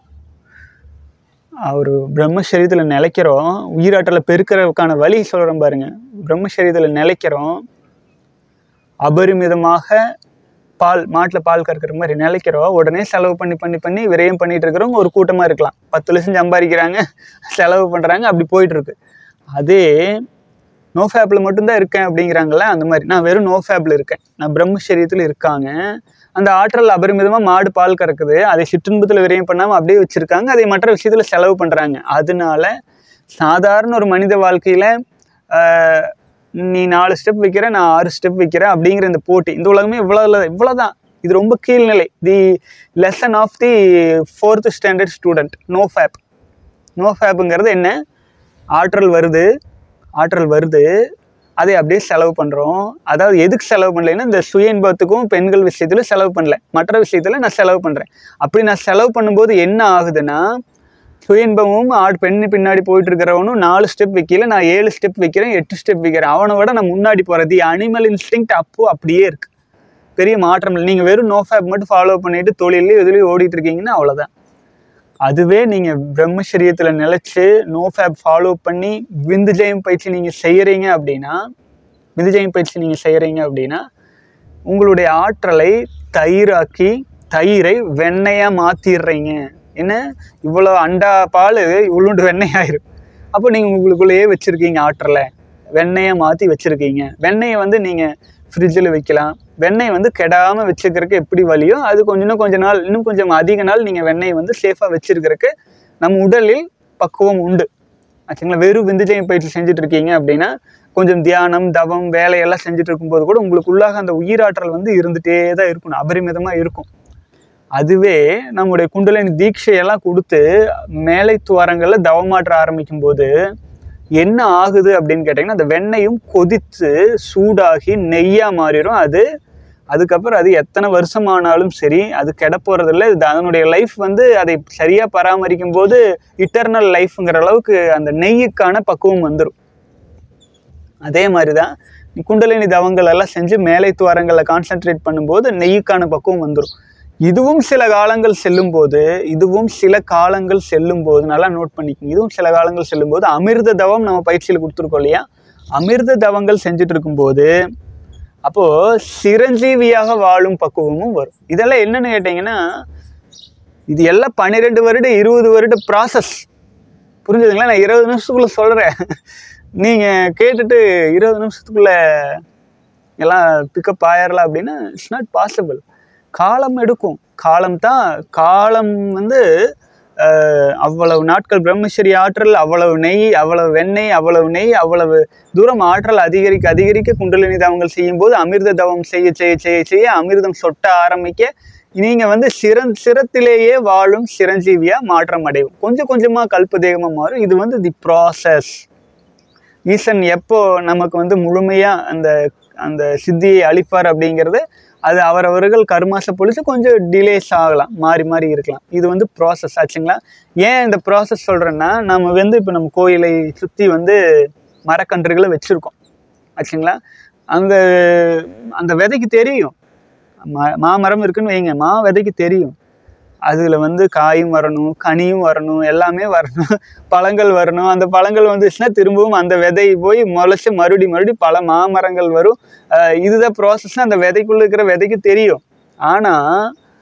அவர் பிரம்மசரீரத்தில் நிலைக்கிறோம் உயிராற்றலை பெருக்கிறதுக்கான வழி சொல்கிறோம் பாருங்க பிரம்மசரீரத்தில் நிலைக்கிறோம் அபரிமிதமாக பால் மாட்டில் பால் கறக்கிற மாதிரி நிலைக்கிறோம் உடனே செலவு பண்ணி பண்ணி பண்ணி விரயம் பண்ணிட்டு இருக்கிறவங்க ஒரு கூட்டமாக இருக்கலாம் பத்து லட்சம் சம்பாதிக்கிறாங்க செலவு பண்ணுறாங்க அப்படி போயிட்டு இருக்கு அதே நோ ஃபேப்பில் மட்டும்தான் இருக்கேன் அப்படிங்கிறாங்களே அந்த மாதிரி நான் வெறும் நோ ஃபேப்பில் இருக்கேன் நான் பிரம்மசரீரத்தில் இருக்காங்க அந்த ஆற்றல் அபரிமிதமாக மாடு பால் கறக்குது அதை சிற்றின்பத்தில் விரயம் பண்ணாமல் அப்படியே வச்சுருக்காங்க அதை மற்ற விஷயத்தில் செலவு பண்ணுறாங்க அதனால சாதாரண ஒரு மனித வாழ்க்கையில் நீ நாலு ஸ்டெப் வைக்கிற நான் ஆறு ஸ்டெப் வைக்கிறேன் அப்படிங்கிற இந்த போட்டி இந்த உலகமே இவ்வளோ இவ்வளோதான் இது ரொம்ப கீழ்நிலை the lesson of the fourth standard student NoFap நோ ஃபேப்புங்கிறது என்ன ஆற்றல் வருது ஆற்றல் வருது அதை அப்படியே செலவு பண்ணுறோம் அதாவது எதுக்கு செலவு பண்ணலைன்னா இந்த சுய இன்பத்துக்கும் பெண்கள் விஷயத்தில் செலவு பண்ணல மற்ற விஷயத்தில் நான் செலவு பண்ணுறேன் அப்படி நான் செலவு பண்ணும்போது என்ன ஆகுதுன்னா சுய இன்பமும் ஆடு பெண்ணு பின்னாடி போயிட்டு இருக்கிறவனும் நாலு ஸ்டெப் வைக்கல நான் ஏழு ஸ்டெப் வைக்கிறேன் எட்டு ஸ்டெப் வைக்கிறேன் அவனை விட நான் முன்னாடி போகிறது அனிமல் இன்ஸ்டிங் அப்போ அப்படியே இருக்கு பெரிய மாற்றம் இல்லை நீங்கள் வெறும் நோ ஃபேப் மட்டும் ஃபாலோ பண்ணிட்டு தொழிலையும் இதுலேயும் ஓடிட்டு இருக்கீங்கன்னா அவ்வளோதான் அதுவே நீங்கள் பிரம்மச்சரியத்தில் நிலச்சி நோ ஃபேப் ஃபாலோ பண்ணி விந்துஜயம் பயிற்சி நீங்கள் செய்கிறீங்க அப்படின்னா விந்துஜயம் பயிற்சி நீங்கள் செய்கிறீங்க அப்படின்னா உங்களுடைய ஆற்றலை தயிராக்கி தயிரை வெண்ணெயாக மாற்றிடுறீங்க என்ன இவ்வளோ அண்டா பால் இவ்வளோண்டு வெண்ணெய் ஆயிரும் அப்போ நீங்கள் உங்களுக்குள்ளேயே வச்சுருக்கீங்க ஆற்றலை வெண்ணெயை மாற்றி வச்சுருக்கீங்க வெண்ணெயை வந்து நீங்கள் ஃப்ரிட்ஜில் வைக்கலாம் வெண்ணெய் வந்து கெடாமல் வச்சுக்கிறதுக்கு எப்படி வழியோ அது கொஞ்சம் இன்னும் கொஞ்ச நாள் இன்னும் கொஞ்சம் அதிக நாள் நீங்கள் வெண்ணெய் வந்து சேஃபாக வச்சுருக்கிறதுக்கு நம்ம உடலில் பக்குவம் உண்டு ஆச்சுங்களா வெறும் விந்துஜயம் பயிற்சி செஞ்சுட்டு இருக்கீங்க அப்படின்னா கொஞ்சம் தியானம் தவம் வேலையெல்லாம் செஞ்சுட்டு இருக்கும்போது கூட உங்களுக்குள்ளாக அந்த உயிராற்றல் வந்து இருந்துகிட்டே தான் இருக்கணும் அபரிமிதமாக இருக்கும் அதுவே நம்முடைய குண்டலினி தீட்சையெல்லாம் கொடுத்து மேலை துவாரங்களில் தவமாற்ற ஆரம்பிக்கும் போது என்ன ஆகுது அப்படின்னு கேட்டிங்கன்னா அந்த வெண்ணெயும் கொதித்து சூடாகி நெய்யாக மாறிடும் அது அதுக்கப்புறம் அது எத்தனை வருஷம் ஆனாலும் சரி அது கெட போகிறதில்ல இது அதனுடைய லைஃப் வந்து அதை சரியாக பராமரிக்கும் போது இட்டர்னல் லைஃப்ங்கிற அளவுக்கு அந்த நெய்யுக்கான பக்குவம் வந்துடும் அதே மாதிரி தான் குண்டலினி தவங்கள் எல்லாம் செஞ்சு மேலை துவாரங்களில் கான்சென்ட்ரேட் பண்ணும்போது நெய்யுக்கான பக்குவம் வந்துடும் இதுவும் சில காலங்கள் செல்லும் போது இதுவும் சில காலங்கள் செல்லும் போது நல்லா நோட் பண்ணிக்கோங்க இதுவும் சில காலங்கள் செல்லும் போது அமிர்த தவம் நம்ம பயிற்சியில் கொடுத்துருக்கோம் இல்லையா அமிர்த தவங்கள் செஞ்சுட்டு இருக்கும்போது அப்போ சிரஞ்சீவியாக வாழும் பக்குவமும் வரும் இதெல்லாம் என்னன்னு கேட்டிங்கன்னா இது எல்லாம் பன்னிரெண்டு வருடம் இருபது வருட ப்ராசஸ் புரிஞ்சுதுங்களா நான் இருபது நிமிஷத்துக்குள்ள சொல்கிறேன் நீங்கள் கேட்டுட்டு இருபது நிமிஷத்துக்குள்ள எல்லாம் பிக்கப் ஆயிரலாம் அப்படின்னா இட்ஸ் நாட் பாசிபிள் காலம் எடுக்கும் காலம் தான் காலம் வந்து அஹ், அவ்வளவு நாட்கள் பிரம்மச்சரி ஆற்றல் அவ்வளவு நெய் அவ்வளவு வெண்ணெய் அவ்வளவு நெய் அவ்வளவு தூரம் ஆற்றல் அதிகரிக்க அதிகரிக்க குண்டலினி தவங்கள் செய்யும்போது அமிர்த தவம் செய்ய செய்ய செய்ய செய்ய அமிர்தம் சொட்ட ஆரம்பிக்க நீங்கள் வந்து சிறந் சிரத்திலேயே வாழும் சிரஞ்சீவியா மாற்றம் அடையும் கொஞ்சம் கொஞ்சமாக கல்பதேகமாக மாறும் இது வந்து தி ப்ராசஸ் ஈசன் எப்போ நமக்கு வந்து முழுமையாக அந்த அந்த சித்தியை அளிப்பார் அப்படிங்கிறது அது அவரவர்கள் கர்மாசை பொழுது கொஞ்சம் டிலேஸ் ஆகலாம் மாறி மாறி இருக்கலாம் இது வந்து ப்ராசஸ் ஆச்சுங்களா ஏன் இந்த ப்ராசஸ் சொல்கிறேன்னா நம்ம வந்து இப்போ நம்ம கோயிலை சுற்றி வந்து மரக்கன்றுகளை வச்சுருக்கோம் ஆச்சுங்களா அங்கே அந்த விதைக்கு தெரியும் மா மாமரம் இருக்குன்னு வைங்க மா விதைக்கு தெரியும் அதில் வந்து காயும் வரணும் கனியும் வரணும் எல்லாமே வரணும் பழங்கள் வரணும் அந்த பழங்கள் வந்துச்சுன்னா திரும்பவும் அந்த விதை போய் முளைச்சி மறுபடி மறுபடி பல மாமரங்கள் வரும் அஹ் இதுதான் ப்ராசஸ் அந்த விதைக்குள்ள இருக்கிற விதைக்கு தெரியும் ஆனால்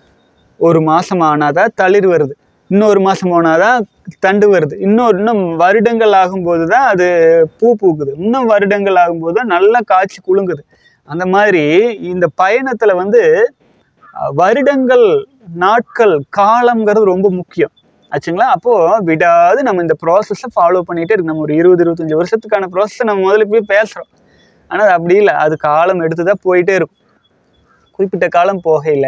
ஒரு மாதம் ஆனாதான் தளிர் வருது இன்னொரு மாதம் போனாதான் தண்டு வருது இன்னொரு இன்னும் வருடங்கள் ஆகும்போது தான் அது பூ பூக்குது இன்னும் வருடங்கள் ஆகும்போது தான் நல்லா காய்ச்சி குலுங்குது அந்த மாதிரி இந்த பயணத்தில் வந்து அஹ், வருடங்கள் நாட்கள் காலம்ங்கிறது ரொம்ப முக்கியம் ஆச்சுங்களா அப்போது விடாது நம்ம இந்த ப்ராசஸை ஃபாலோ பண்ணிகிட்டே இருக்கு நம்ம ஒரு இருபது இருபத்தஞ்சி வருஷத்துக்கான ப்ராசஸை நம்ம முதல்ல போய் பேசுகிறோம் ஆனால் அது அப்படி இல்லை அது காலம் எடுத்து தான் போயிட்டே இருக்கும் குறிப்பிட்ட காலம் போகையில்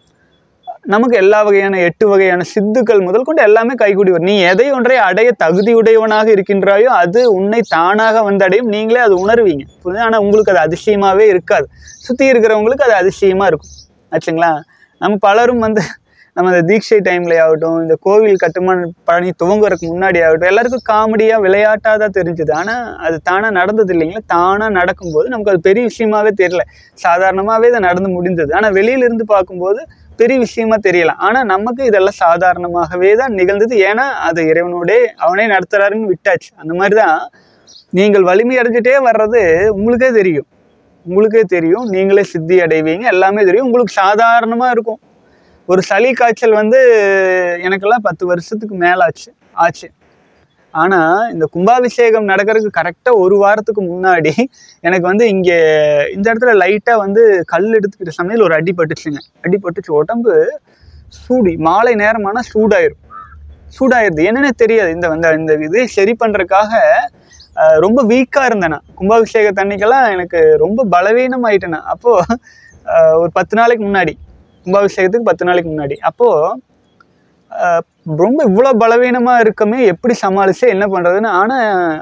நமக்கு எல்லா வகையான எட்டு வகையான சித்துக்கள் முதல் கொண்டு எல்லாமே கைகூடி வரும் நீ எதை ஒன்றை அடைய தகுதியுடையவனாக இருக்கின்றாயோ அது உன்னை தானாக வந்து அடையும் நீங்களே அது உணர்வீங்க புரியுது ஆனால் உங்களுக்கு அது அதிசயமாகவே இருக்காது சுற்றி இருக்கிறவங்களுக்கு அது அதிசயமாக இருக்கும் ஆச்சுங்களா நம்ம பலரும் வந்து நம்ம இந்த தீட்சை டைம்ல ஆகட்டும் இந்த கோவில் கட்டுமான பணி துவங்குறதுக்கு முன்னாடி ஆகட்டும் எல்லாருக்கும் காமெடியாக விளையாட்டாக தான் தெரிஞ்சுது ஆனால் அது தானாக நடந்தது இல்லைங்களா தானாக நடக்கும்போது நமக்கு அது பெரிய விஷயமாவே தெரியல சாதாரணமாகவே இது நடந்து முடிந்தது ஆனால் வெளியிலிருந்து பார்க்கும்போது பெரிய விஷயமா தெரியலாம் ஆனால் நமக்கு இதெல்லாம் சாதாரணமாகவே தான் நிகழ்ந்தது ஏன்னா அது இறைவனோடே அவனே நடத்துறாருன்னு விட்டாச்சு அந்த மாதிரி தான் நீங்கள் வலிமை அடைஞ்சிட்டே வர்றது உங்களுக்கே தெரியும் உங்களுக்கே தெரியும் நீங்களே சித்தி அடைவீங்க எல்லாமே தெரியும் உங்களுக்கு சாதாரணமாக இருக்கும் ஒரு சளி காய்ச்சல் வந்து எனக்கெல்லாம் பத்து வருஷத்துக்கு மேலே ஆச்சு ஆச்சு ஆனால் இந்த கும்பாபிஷேகம் நடக்கிறதுக்கு கரெக்டாக ஒரு வாரத்துக்கு முன்னாடி எனக்கு வந்து இங்கே இந்த இடத்துல லைட்டாக வந்து கல் எடுத்துக்கிட்ட சமயத்தில் ஒரு அடி பட்டுச்சுங்க அடி பட்டுச்சு உடம்பு சூடு மாலை நேரமானால் சூடாயிரும் சூடாயிருது என்னன்னே தெரியாது இந்த இந்த இந்த இது சரி பண்ணுறதுக்காக அஹ், ரொம்ப வீக்காக இருந்தேன் நான் கும்பாபிஷேக தண்ணிக்கெல்லாம் எனக்கு ரொம்ப பலவீனம் ஆயிட்டேன் நான் அப்போது ஒரு பத்து நாளைக்கு முன்னாடி கும்பாபிஷேகத்துக்கு பத்து நாளைக்கு முன்னாடி அப்போது ரொம்ப இவ்வளோ பலவீனமாக இருக்கமே எப்படி சமாளிச்சு என்ன பண்ணுறதுன்னு ஆனால்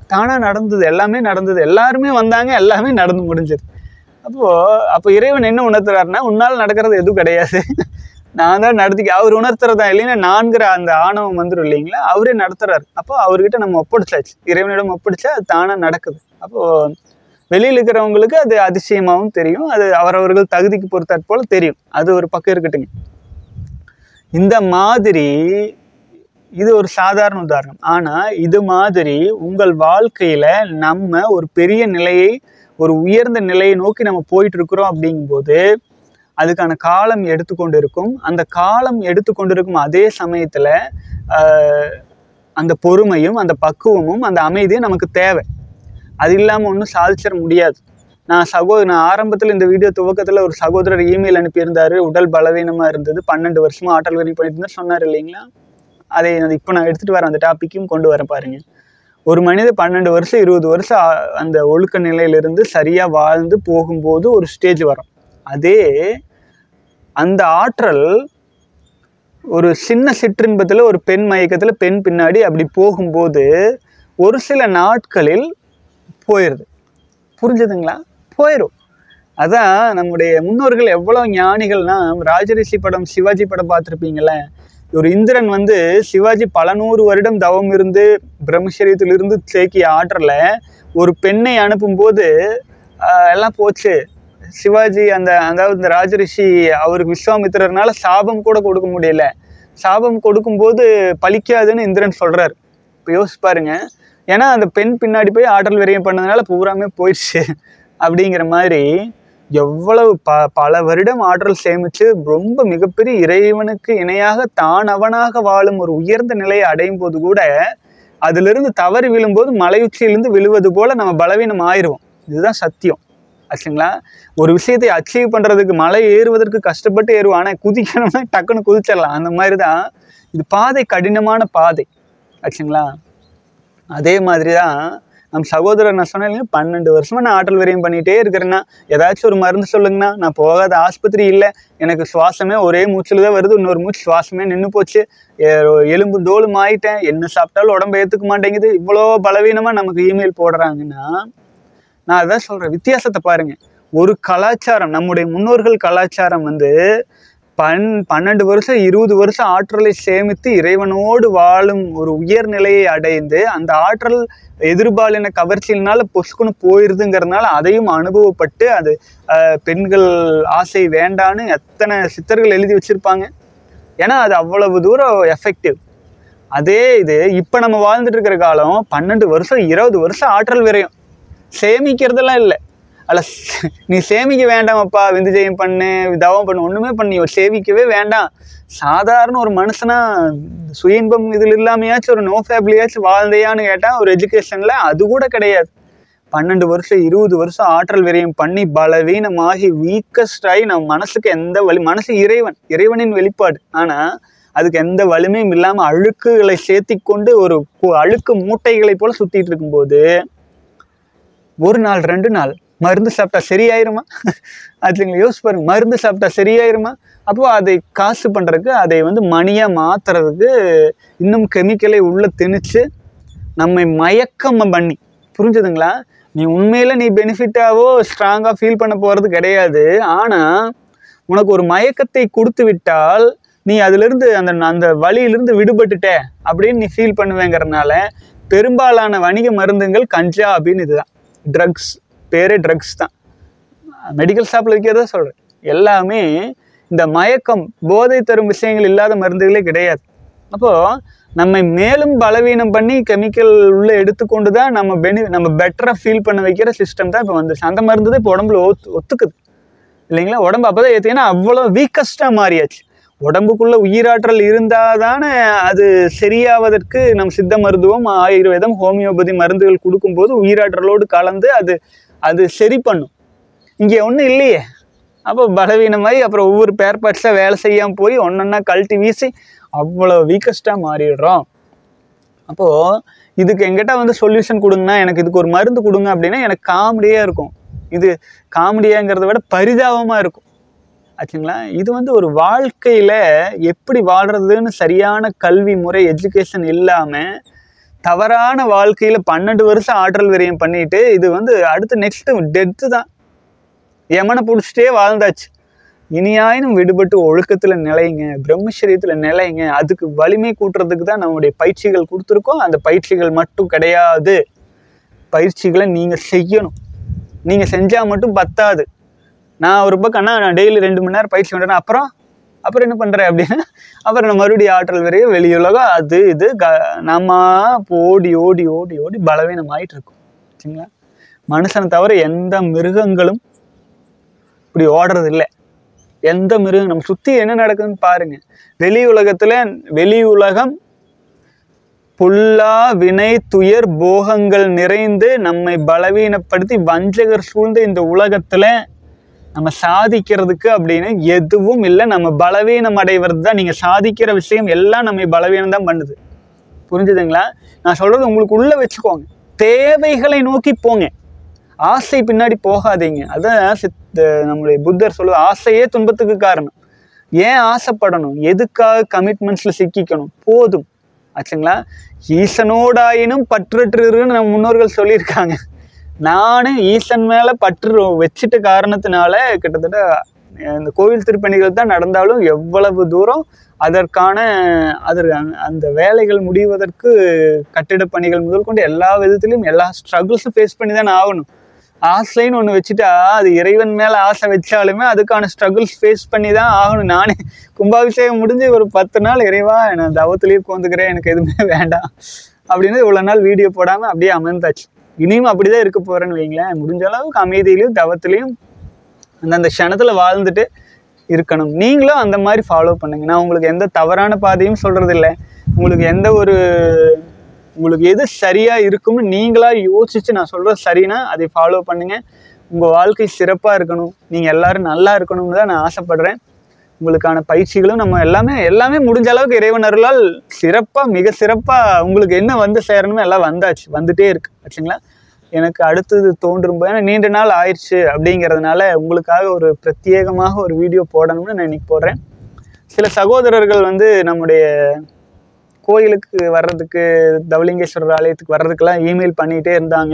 தானாக நடந்தது எல்லாமே நடந்தது எல்லாருமே வந்தாங்க எல்லாமே நடந்து முடிஞ்சது அப்போது அப்போ இறைவன் என்ன உணர்த்துறாருன்னா உன்னால் நடக்கிறது எதுவும் கிடையாது நான் தான் நடத்திக்க அவர் உணர்த்துறதா இல்லைன்னா நான்கிற அந்த ஆணவம் வந்துடும் இல்லைங்களா அவரே நடத்துறாரு அப்போ அவர்கிட்ட நம்ம ஒப்படைச்சாச்சு இறைவனிடம் ஒப்படைச்சா அது தானாக நடக்குது அப்போது வெளியில் இருக்கிறவங்களுக்கு அது அதிசயமாகவும் தெரியும் அது அவரவர்கள் தகுதிக்கு பொறுத்தாற் போல தெரியும் அது ஒரு பக்கம் இருக்கட்டுங்க இந்த மாதிரி இது ஒரு சாதாரண உதாரணம் ஆனால் இது மாதிரி உங்கள் வாழ்க்கையில் நம்ம ஒரு பெரிய நிலையை ஒரு உயர்ந்த நிலையை நோக்கி நம்ம போயிட்டு இருக்கிறோம் அப்படிங்கும்போது அதுக்கான காலம் எடுத்துக்கொண்டு இருக்கும் அந்த காலம் எடுத்துக்கொண்டு இருக்கும் அதே சமயத்தில் அந்த பொறுமையும் அந்த பக்குவமும் அந்த அமைதியும் நமக்கு தேவை அது இல்லாமல் ஒன்றும் சாதிச்சிட முடியாது நான் சகோ நான் ஆரம்பத்தில் இந்த வீடியோ துவக்கத்தில் ஒரு சகோதரர் இமெயில் அனுப்பியிருந்தாரு உடல் பலவீனமாக இருந்தது பன்னெண்டு வருஷமா ஆற்றல் வரி பண்ணிட்டு இருந்தா சொன்னார் இல்லைங்களா அதை இப்போ நான் எடுத்துகிட்டு வரேன் அந்த டாப்பிக்கும் கொண்டு வரேன் பாருங்க ஒரு மனிதர் பன்னெண்டு வருஷம் இருபது வருஷம் ஆ- அந்த ஒழுக்க நிலையிலிருந்து சரியாக வாழ்ந்து போகும்போது ஒரு ஸ்டேஜ் வரும் அதே அந்த ஆற்றல் ஒரு சின்ன சிற்றின்பத்தில் ஒரு பெண் மயக்கத்தில் பெண் பின்னாடி அப்படி போகும்போது ஒரு சில நாட்களில் போயிடுது புரிஞ்சுதுங்களா போயிடும் அதான் நம்முடைய முன்னோர்கள் எவ்வளோ ஞானிகள்னா ராஜரிஷி படம் சிவாஜி படம் பார்த்துருப்பீங்களே ஒரு இந்திரன் வந்து சிவாஜி பல நூறு வருடம் தவம் இருந்து பிரம்மச்சரியத்திலிருந்து சேர்க்கிய ஆற்றலை ஒரு பெண்ணை அனுப்பும்போது ஆஹ், எல்லாம் போச்சு சிவாஜி அந்த அதாவது இந்த ராஜரிஷி அவருக்கு விஸ்வாமித்திரர்னால சாபம் கூட கொடுக்க முடியல சாபம் கொடுக்கும்போது பலிக்காதுன்னு இந்திரன் சொல்றாரு இப்போ யோசிச்சு பாருங்க ஏன்னா அந்த பெண் பின்னாடி போய் ஆற்றல் விரயம் பண்ணதுனால பூராமே போயிடுச்சு அப்படிங்கிற மாதிரி எவ்வளவு ப பல வருடம் ஆற்றல் சேமிச்சு ரொம்ப மிகப்பெரிய இறைவனுக்கு இணையாக தான் அவனாக வாழும் ஒரு உயர்ந்த நிலையை அடையும் போது கூட அதிலிருந்து தவறி விழும்போது மலையுச்சியிலிருந்து விழுவது போல நம்ம பலவீனம் ஆயிடுவோம் இதுதான் சத்தியம் ஆச்சுங்களா ஒரு விஷயத்தை அச்சீவ் பண்ணுறதுக்கு மலை ஏறுவதற்கு கஷ்டப்பட்டு ஏறுவோம் ஆனால் குதிக்கணும்னா டக்குன்னு குதிச்சிடலாம் அந்த மாதிரி தான் இது பாதை கடினமான பாதை ஆச்சுங்களா அதே மாதிரி தான் நம் சகோதரர் நான் சொன்னேன் இல்லையா, பன்னெண்டு வருஷமா நான் ஆற்றல் விரயம் பண்ணிகிட்டே இருக்கிறேன்னா ஏதாச்சும் ஒரு மருந்து சொல்லுங்கண்ணா நான் போகாத ஆஸ்பத்திரி இல்லை எனக்கு சுவாசமே ஒரே மூச்சில் தான் வருது இன்னொரு மூச்சு சுவாசமே நின்று போச்சு எ- எலும்பு தோலும் ஆயிட்டேன் என்ன சாப்பிட்டாலும் உடம்பு ஏற்றுக்க மாட்டேங்குது இவ்வளோ பலவீனமாக நமக்கு இமெயில் போடுறாங்கன்னா நான் அதான் சொல்கிறேன் வித்தியாசத்தை பாருங்க ஒரு கலாச்சாரம் நம்முடைய முன்னோர்கள் கலாச்சாரம் வந்து பன் பன்னெண்டு வருஷம் இருபது வருஷம் ஆற்றலை சேமித்து இறைவனோடு வாழும் ஒரு உயர்நிலையை அடைந்து அந்த ஆற்றல் எதிர்பாலின கவர்ச்சியினால பொசுக்குன்னு போயிருதுங்கிறதுனால அதையும் அனுபவப்பட்டு அது அஹ், பெண்கள் ஆசை வேண்டான்னு எத்தனை சித்தர்கள் எழுதி வச்சிருப்பாங்க ஏன்னா அது அவ்வளவு தூரம் எஃபெக்டிவ் அதே இது இப்போ நம்ம வாழ்ந்துட்டு இருக்கிற காலம் பன்னெண்டு வருஷம் இருபது வருஷம் ஆற்றல் விரயம் சேமிக்கிறதெல்லாம் இல்லை அல்ல நீ சேமிக்க வேண்டாமப்பா விந்துஜெயம் பண்ணு தவம் பண்ணு ஒன்றுமே பண்ணி சேமிக்கவே வேண்டாம் சாதாரண ஒரு மனுஷனா சுய இன்பம் இதில் இல்லாமையாச்சும் ஒரு நோ ஃபேப்லியாச்சும் வாழ்ந்தையான்னு கேட்டால் ஒரு எஜுகேஷனில் அது கூட கிடையாது பன்னெண்டு வருஷம் இருபது வருஷம் ஆற்றல் விரயம் பண்ணி பலவீனமாகி வீக்கஸ்ட் ஆகி நம்ம மனசுக்கு எந்த வலி மனசு இறைவன் இறைவனின் வெளிப்பாடு ஆனால் அதுக்கு எந்த வலிமையும் இல்லாமல் அழுக்குகளை சேர்த்தி கொண்டு ஒரு கு- அழுக்கு மூட்டைகளை போல சுற்றிட்டு இருக்கும்போது ஒரு நாள் ரெண்டு நாள் மருந்து சாப்பிட்டா சரியாயிருமா அதுங்களா யோசிச்சு பாருங்க மருந்து சாப்பிட்டா சரியாயிருமா அப்போ அதை காசு பண்ணுறதுக்கு அதை வந்து மணியாக மாற்றுறதுக்கு இன்னும் கெமிக்கலை உள்ளே திணிச்சு நம்மை மயக்கம் பண்ணி புரிஞ்சுதுங்களா நீ உண்மையில நீ பெனிஃபிட்டாவோ ஸ்ட்ராங்காக ஃபீல் பண்ண போகிறது கிடையாது ஆனால் உனக்கு ஒரு மயக்கத்தை கொடுத்து விட்டால் நீ அதிலிருந்து அந்த அந்த வழியிலிருந்து விடுபட்டுட்ட அப்படின்னு நீ ஃபீல் பண்ணுவேங்கிறதுனால பெரும்பாலான வணிக மருந்துகள் கஞ்சா அப்படின்னு இதுதான் ட்ரக்ஸ் பேரே ட்ரக்ஸ் தான் மெடிக்கல் ஷாப்பில் விற்கிறத சொல்கிறேன் எல்லாமே இந்த மயக்கம் போதை தரும் விஷயங்கள் இல்லாத மருந்துகளே கிடையாது அப்போது நம்மை மேலும் பலவீனம் பண்ணி கெமிக்கல் உள்ளே எடுத்துக்கொண்டு தான் நம்ம பெனி நம்ம பெட்டராக ஃபீல் பண்ண வைக்கிற சிஸ்டம் தான் இப்போ வந்துருச்சு அந்த மருந்து தான் இப்போ உடம்புல ஒத்து ஒத்துக்குது இல்லைங்களா உடம்பு அப்போ தான் ஏற்றிங்கன்னா அவ்வளோ வீக்கஸ்ட்டாக மாறியாச்சு உடம்புக்குள்ள உயிராற்றல் இருந்தால் தானே அது சரியாவதற்கு நம் சித்த மருத்துவம் ஆயுர்வேதம் ஹோமியோபதி மருந்துகள் கொடுக்கும்போது உயிராற்றலோடு கலந்து அது அது சரி பண்ணும் இங்கே ஒன்றும் இல்லையே அப்போ பலவீனமாகி அப்புறம் ஒவ்வொரு பேர் பார்ட்ஸாக வேலை செய்யாமல் போய் ஒன்றொன்னா கழட்டி வீசி அவ்வளோ வீக்கஸ்ட்டாக மாறிடுறோம் அப்போது இதுக்கு எங்கிட்ட வந்து சொல்யூஷன் கொடுங்கண்ணா எனக்கு இதுக்கு ஒரு மருந்து கொடுங்க அப்படின்னா எனக்கு காமெடியாக இருக்கும் இது காமெடியாங்கிறத விட பரிதாபமாக இருக்கும் ஆச்சுங்களா இது வந்து ஒரு வாழ்க்கையில் எப்படி வாழ்கிறதுன்னு சரியான கல்வி முறை எஜுகேஷன் இல்லாமல் தவறான வாழ்க்கையில் பன்னெண்டு வருஷம் ஆற்றல் விரயம் பண்ணிட்டு இது வந்து அடுத்து நெக்ஸ்ட் டெத்து தான் யமனை பிடிச்சிட்டே வாழ்ந்தாச்சு இனியாயினும் விடுபட்டு ஒழுக்கத்தில் நிலைங்க பிரம்மச்சரியத்தில் நிலைங்க அதுக்கு வலிமை கூட்டுறதுக்கு தான் நம்முடைய பயிற்சிகள் கொடுத்துருக்கோம் அந்த பயிற்சிகள் மட்டும் கிடையாது பயிற்சிகளை நீங்கள் செய்யணும் நீங்கள் செஞ்சால் மட்டும் பத்தாது நான் ஒரு பக்கம் அண்ணா நான் டெய்லி ரெண்டு மணி நேரம் பயிற்சி பண்ணுறேன் அப்புறம் அப்புறம் என்ன பண்ணுறேன் அப்படின்னா அப்புறம் நான் மறுபடியும் ஆற்றல் வரைய வெளியுலகம் அது இது க நம்ம ஓடி ஓடி ஓடி ஓடி பலவீனம் ஆயிட்டு இருக்கோம் சரிங்களா மனுஷனை தவிர எந்த மிருகங்களும் இப்படி ஓடுறது இல்லை எந்த மிருகம் நம்ம சுற்றி என்ன நடக்குதுன்னு பாருங்க வெளி உலகத்தில் வெளி உலகம் புல்லா வினை துயர் போகங்கள் நிறைந்து நம்மை பலவீனப்படுத்தி வஞ்சகர் சூழ்ந்த இந்த உலகத்தில் நம்ம சாதிக்கிறதுக்கு அப்படின்னு எதுவும் இல்லை நம்ம பலவீனம் அடைவது தான் நீங்கள் சாதிக்கிற விஷயம் எல்லாம் நம்ம பலவீனம் தான் பண்ணுது புரிஞ்சுதுங்களா நான் சொல்கிறது உங்களுக்கு உள்ளே வச்சுக்கோங்க தேவைகளை நோக்கி போங்க ஆசை பின்னாடி போகாதீங்க அதான் சித்த நம்மளுடைய புத்தர் சொல்லுவ ஆசையே துன்பத்துக்கு காரணம் ஏன் ஆசைப்படணும் எதுக்காக கமிட்மெண்ட்ஸில் சிக்கிக்கணும் போதும் ஆச்சுங்களா ஈசனோடாயினும் பற்றற்றுன்னு நம்ம முன்னோர்கள் சொல்லியிருக்காங்க நானும் ஈசன் மேலே பற்று வச்சுட்ட காரணத்தினால கிட்டத்தட்ட இந்த கோவில் திருப்பணிகள் தான் நடந்தாலும் எவ்வளவு தூரம் அதற்கான அதற்கு அந்த- அந்த வேலைகள் முடிவதற்கு கட்டிடப் பணிகள் முதல் கொண்டு எல்லா விதத்திலும் எல்லா ஸ்ட்ரகிள்ஸும் ஃபேஸ் பண்ணி தான் ஆகணும் ஆசைன்னு ஒன்று வச்சுட்டா அது இறைவன் மேலே ஆசை வச்சாலுமே அதுக்கான ஸ்ட்ரகிள்ஸ் ஃபேஸ் பண்ணி தான் ஆகணும் நானே கும்பாபிஷேகம் முடிஞ்சு ஒரு பத்து நாள் இறைவா நான் தவத்திலேயே உட்காந்துக்கிறேன் எனக்கு எதுவுமே வேண்டாம் அப்படின்னு இவ்வளோ நாள் வீடியோ போடாமல் அப்படியே அமர்ந்தாச்சு இனியும் அப்படிதான் இருக்க போகிறேன்னு வைங்களேன் முடிஞ்ச அளவுக்கு அமைதியிலையும் தவத்திலையும் அந்தந்த க்ஷணத்தில் வாழ்ந்துட்டு இருக்கணும் நீங்களும் அந்த மாதிரி ஃபாலோ பண்ணுங்க நான் உங்களுக்கு எந்த தவறான பாதையும் சொல்கிறது இல்லை உங்களுக்கு எந்த ஒரு உங்களுக்கு எது சரியாக இருக்கும்னு நீங்களாக யோசிச்சு நான் சொல்கிறது சரினா அதை ஃபாலோ பண்ணுங்க உங்கள் வாழ்க்கை சிறப்பாக இருக்கணும் நீங்கள் எல்லாரும் நல்லா இருக்கணும்னு தான் நான் ஆசைப்படுறேன் உங்களுக்கான பயிற்சிகளும் நம்ம எல்லாமே எல்லாமே முடிஞ்ச அளவுக்கு இறைவன் அருளால் சிறப்பாக மிக சிறப்பாக உங்களுக்கு என்ன வந்து சேரணுமோ எல்லாம் வந்தாச்சு வந்துட்டே இருக்கு ஆச்சுங்களா எனக்கு அடுத்தது தோன்றும் போது ஏன்னா நீண்ட நாள் ஆயிடுச்சு அப்படிங்கிறதுனால உங்களுக்காக ஒரு பிரத்யேகமாக ஒரு வீடியோ போடணும்னு நான் இன்னைக்கு போடுறேன் சில சகோதரர்கள் வந்து நம்முடைய கோயிலுக்கு வர்றதுக்கு தவலிங்கேஸ்வரர் ஆலயத்துக்கு வர்றதுக்கெல்லாம் இமெயில் பண்ணிகிட்டே இருந்தாங்க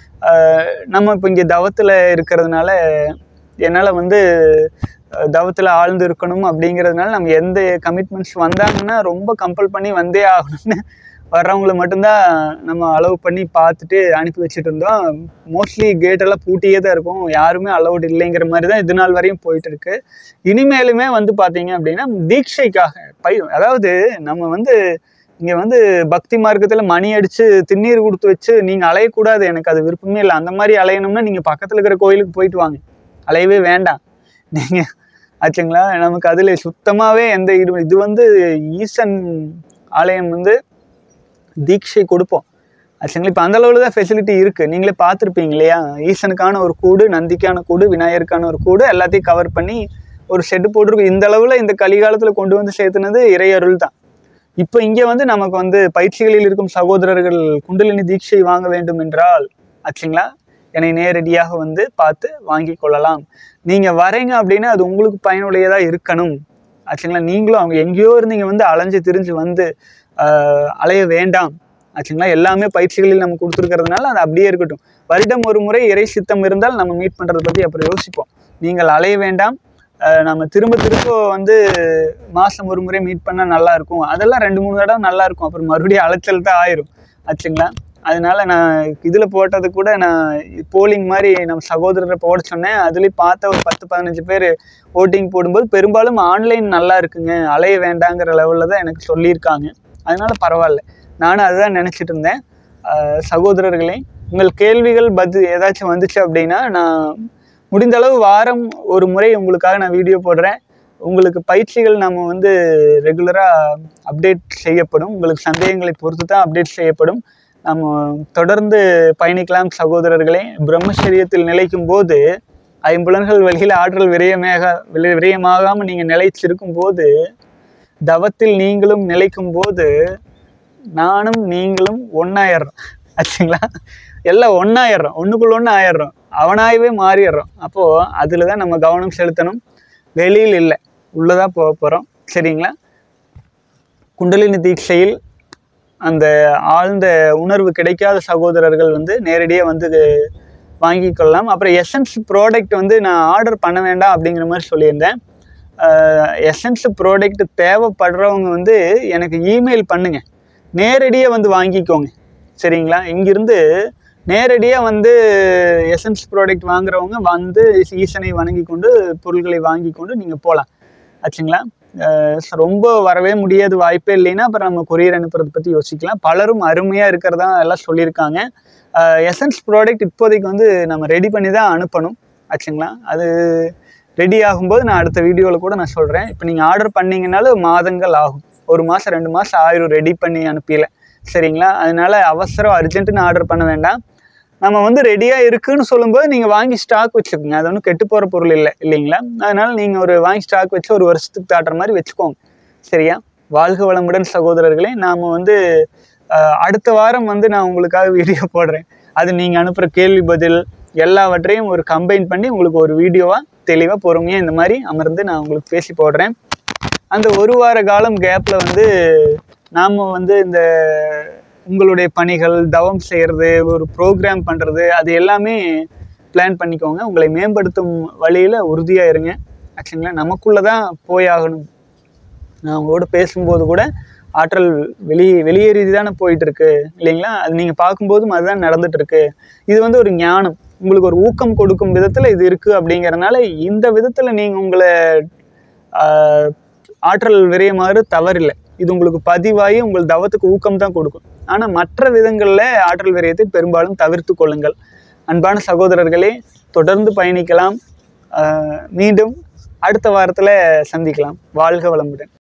ஆஹ் நம்ம இப்போ இங்கே தவத்தில் இருக்கிறதுனால என்னால் வந்து அஹ், தவத்தில் ஆழ்ந்து இருக்கணும் அப்படிங்கிறதுனால நம்ம எந்த கமிட்மெண்ட்ஸ் வந்தாங்கன்னா ரொம்ப கம்பல் பண்ணி வந்தே ஆகணும்னு வர்றவங்கள மட்டும்தான் நம்ம அளவு பண்ணி பார்த்துட்டு அனுப்பி வச்சுட்டு இருந்தோம் மோஸ்ட்லி கேட்டெல்லாம் பூட்டியே தான் இருக்கும் யாருமே அலௌட் இல்லைங்கிற மாதிரி தான் இது நாள் வரையும் போயிட்டு இருக்கு இனிமேலுமே வந்து பார்த்தீங்க அப்படின்னா தீட்சைக்காக பை அதாவது நம்ம வந்து இங்கே வந்து பக்தி மார்க்கத்தில் மணி அடித்து திண்ணீர் கொடுத்து வச்சு நீங்கள் அலையக்கூடாது எனக்கு அது விருப்பமே இல்லை அந்த மாதிரி அலையணும்னா நீங்கள் பக்கத்தில் இருக்கிற கோயிலுக்கு போயிட்டு வாங்க அலையவே வேண்டாம் நீங்கள் ஆச்சுங்களா நமக்கு அதில் சுத்தமாகவே எந்த இது இது வந்து ஈசன் ஆலயம் வந்து தீட்சை கொடுப்போம் ஆச்சுங்களா இப்போ அந்த அளவில் தான் ஃபெசிலிட்டி இருக்குது நீங்களே பார்த்துருப்பீங்க இல்லையா ஈசனுக்கான ஒரு கூடு நந்திக்கான கூடு விநாயகருக்கான ஒரு கூடு எல்லாத்தையும் கவர் பண்ணி ஒரு ஷெட்டு போட்டிருக்கோம் இந்த அளவில் இந்த கலிகாலத்தில் கொண்டு வந்து சேர்த்துனது இறையருள் தான் இப்போ இங்கே வந்து நமக்கு வந்து பயிற்சிகளில் இருக்கும் சகோதரர்கள் குண்டலினி தீட்சை வாங்க வேண்டும் என்றால் ஆச்சுங்களா என்னை நேரடியாக வந்து பார்த்து வாங்கி கொள்ளலாம் நீங்கள் வரீங்க அப்படின்னா அது உங்களுக்கு பயனுடையதாக இருக்கணும் ஆச்சுங்களா நீங்களும் அவங்க எங்கேயோ இருந்து இங்கே வந்து அலைஞ்சு திரிஞ்சு வந்து ஆஹ், அலைய வேண்டாம் ஆச்சுங்களா எல்லாமே பயிற்சிகளில் நம்ம கொடுத்துருக்கிறதுனால அது அப்படியே இருக்கட்டும் வருடம் ஒரு முறை இறை சித்தம் இருந்தால் நம்ம மீட் பண்ணுறதை பற்றி அப்புறம் யோசிப்போம் நீங்கள் அலைய வேண்டாம் ஆஹ், நம்ம திரும்ப திரும்ப வந்து மாதம் ஒரு முறை மீட் பண்ணால் நல்லா இருக்கும் அதெல்லாம் ரெண்டு மூணு தடவை நல்லா இருக்கும் அப்புறம் மறுபடியும் அலைச்சல் தான் ஆயிரும் ஆச்சுங்களா அதனால நான் இதில் போட்டது கூட நான் போலிங் மாதிரி நம்ம சகோதரரை போட சொன்னேன் அதுலேயும் பார்த்த ஒரு பத்து பதினஞ்சு பேர் ஓட்டிங் போடும்போது பெரும்பாலும் ஆன்லைன் நல்லா இருக்குங்க அலைய வேண்டாங்கிற லெவலில் தான் எனக்கு சொல்லியிருக்காங்க அதனால பரவாயில்ல நானும் அதுதான் நினச்சிட்டு இருந்தேன் ஆஹ் சகோதரர்களே உங்கள் கேள்விகள் பதில் ஏதாச்சும் வந்துச்சு அப்படின்னா நான் முடிந்த அளவு வாரம் ஒரு முறை உங்களுக்காக நான் வீடியோ போடுறேன் உங்களுக்கு பயிற்சிகள் நம்ம வந்து ரெகுலராக அப்டேட் செய்யப்படும் உங்களுக்கு சந்தேகங்களை பொறுத்து தான் அப்டேட் செய்யப்படும் நம்ம தொடர்ந்து பயணிக்கலாம் சகோதரர்களே பிரம்மச்சரியத்தில் நிலைக்கும் போது ஐம்புலன்கள் வழியில் ஆற்றல் விரயமாக விரை- விரயமாகாமல் நீங்கள் நிலைச்சிருக்கும் போது தவத்தில் நீங்களும் நிலைக்கும் போது நானும் நீங்களும் ஒன்றாயிடுறோம் ஆச்சுங்களா எல்லாம் ஒன்றாயிடுறோம் ஒன்றுக்குள்ள ஒன்று ஆயிடுறோம் அவனாகவே மாறிடுறோம் அப்போது அதில் தான் நம்ம கவனம் செலுத்தணும் வெளியில் இல்லை உள்ளதாக போக போகிறோம் சரிங்களா குண்டலினி தீட்சையில் அந்த ஆழ்ந்த உணர்வு கிடைக்காத சகோதரர்கள் வந்து நேரடியாக வந்து வாங்கி கொள்ளலாம் அப்புறம் எசன்ஸ் ப்ராடக்ட் வந்து நான் ஆர்டர் பண்ண வேண்டாம் அப்படிங்கிற மாதிரி சொல்லியிருந்தேன் எசன்ஸ் ப்ராடக்ட் தேவைப்படுறவங்க வந்து எனக்கு இமெயில் பண்ணுங்க நேரடியாக வந்து வாங்கிக்கோங்க சரிங்களா இங்கிருந்து நேரடியாக வந்து எசன்ஸ் ப்ராடக்ட் வாங்குறவங்க வந்து ஈசனை வணங்கி கொண்டு பொருள்களை வாங்கி கொண்டு நீங்கள் போகலாம் ஆச்சுங்களா அஹ் ரொம்ப வரவே முடியாது வாய்ப்பே இல்லைன்னா அப்புறம் நம்ம கொரியர் அனுப்புறதை பற்றி யோசிக்கலாம் பலரும் அருமையாக இருக்கிறதா எல்லாம் சொல்லியிருக்காங்க எசன்ஸ் ப்ராடக்ட் இப்போதைக்கு வந்து நம்ம ரெடி பண்ணி தான் அனுப்பணும் ஆச்சுங்களா அது ரெடி ஆகும்போது நான் அடுத்த வீடியோவில் கூட நான் சொல்கிறேன் இப்போ நீங்கள் ஆர்டர் பண்ணீங்கனாலும் மாதங்கள் ஆகும் ஒரு மாதம் ரெண்டு மாதம் ஆயிரும் ரெடி பண்ணி அனுப்பியல சரிங்களா அதனால அவசரம் அர்ஜென்ட்டுன்னு ஆர்டர் பண்ண வேண்டாம் நம்ம வந்து ரெடியாக இருக்குன்னு சொல்லும்போது நீங்கள் வாங்கி ஸ்டாக் வச்சுக்கோங்க அது ஒன்றும் கெட்டு போகிற பொருள் இல்லை இல்லைங்களா அதனால நீங்கள் ஒரு வாங்கி ஸ்டாக் வச்சு ஒரு வருஷத்துக்கு தாட்டுற மாதிரி வச்சுக்கோங்க சரியா வாழ்க வளமுடன் சகோதரர்களே நாம் வந்து அஹ், அடுத்த வாரம் வந்து நான் உங்களுக்காக வீடியோ போடுறேன் அது நீங்கள் அனுப்புகிற கேள்வி பதில் எல்லாவற்றையும் ஒரு கம்பைன் பண்ணி உங்களுக்கு ஒரு வீடியோவாக தெளிவாக பொறுமையாக இந்த மாதிரி அமர்ந்து நான் உங்களுக்கு பேசி போடுறேன் அந்த ஒரு வார காலம் கேப்பில் வந்து நாம் வந்து இந்த உங்களுடைய பணிகள் தவம் செய்கிறது ஒரு ப்ரோக்ராம் பண்ணுறது அது எல்லாமே பிளான் பண்ணிக்கோங்க உங்களை மேம்படுத்தும் வழியில் உறுதியாக இருங்க ஆக்சுவலா நமக்குள்ளே தான் போயாகணும் நான் உங்களோட பேசும்போது கூட ஆற்றல் வெளியே வெளியேறி தானே போயிட்டு இருக்கு இல்லைங்களா அது நீங்கள் பார்க்கும்போதும் அதுதான் நடந்துட்டு இருக்கு இது வந்து ஒரு ஞானம் உங்களுக்கு ஒரு ஊக்கம் கொடுக்கும் விதத்தில் இது இருக்கு அப்படிங்கறனால இந்த விதத்தில் நீங்கள் உங்களை ஆஹ், ஆற்றல் விரயமாறு தவறில்லை இது உங்களுக்கு பதிவாகி உங்கள் தவத்துக்கு ஊக்கம் தான் கொடுக்கும் ஆனால் மற்ற விதங்களில் ஆற்றல் விரயத்தை பெரும்பாலும் தவிர்த்து கொள்ளுங்கள் அன்பான சகோதரர்களே தொடர்ந்து பயணிக்கலாம் ஆஹ், மீண்டும் அடுத்த வாரத்தில் சந்திக்கலாம் வாழ்க வளமுடன்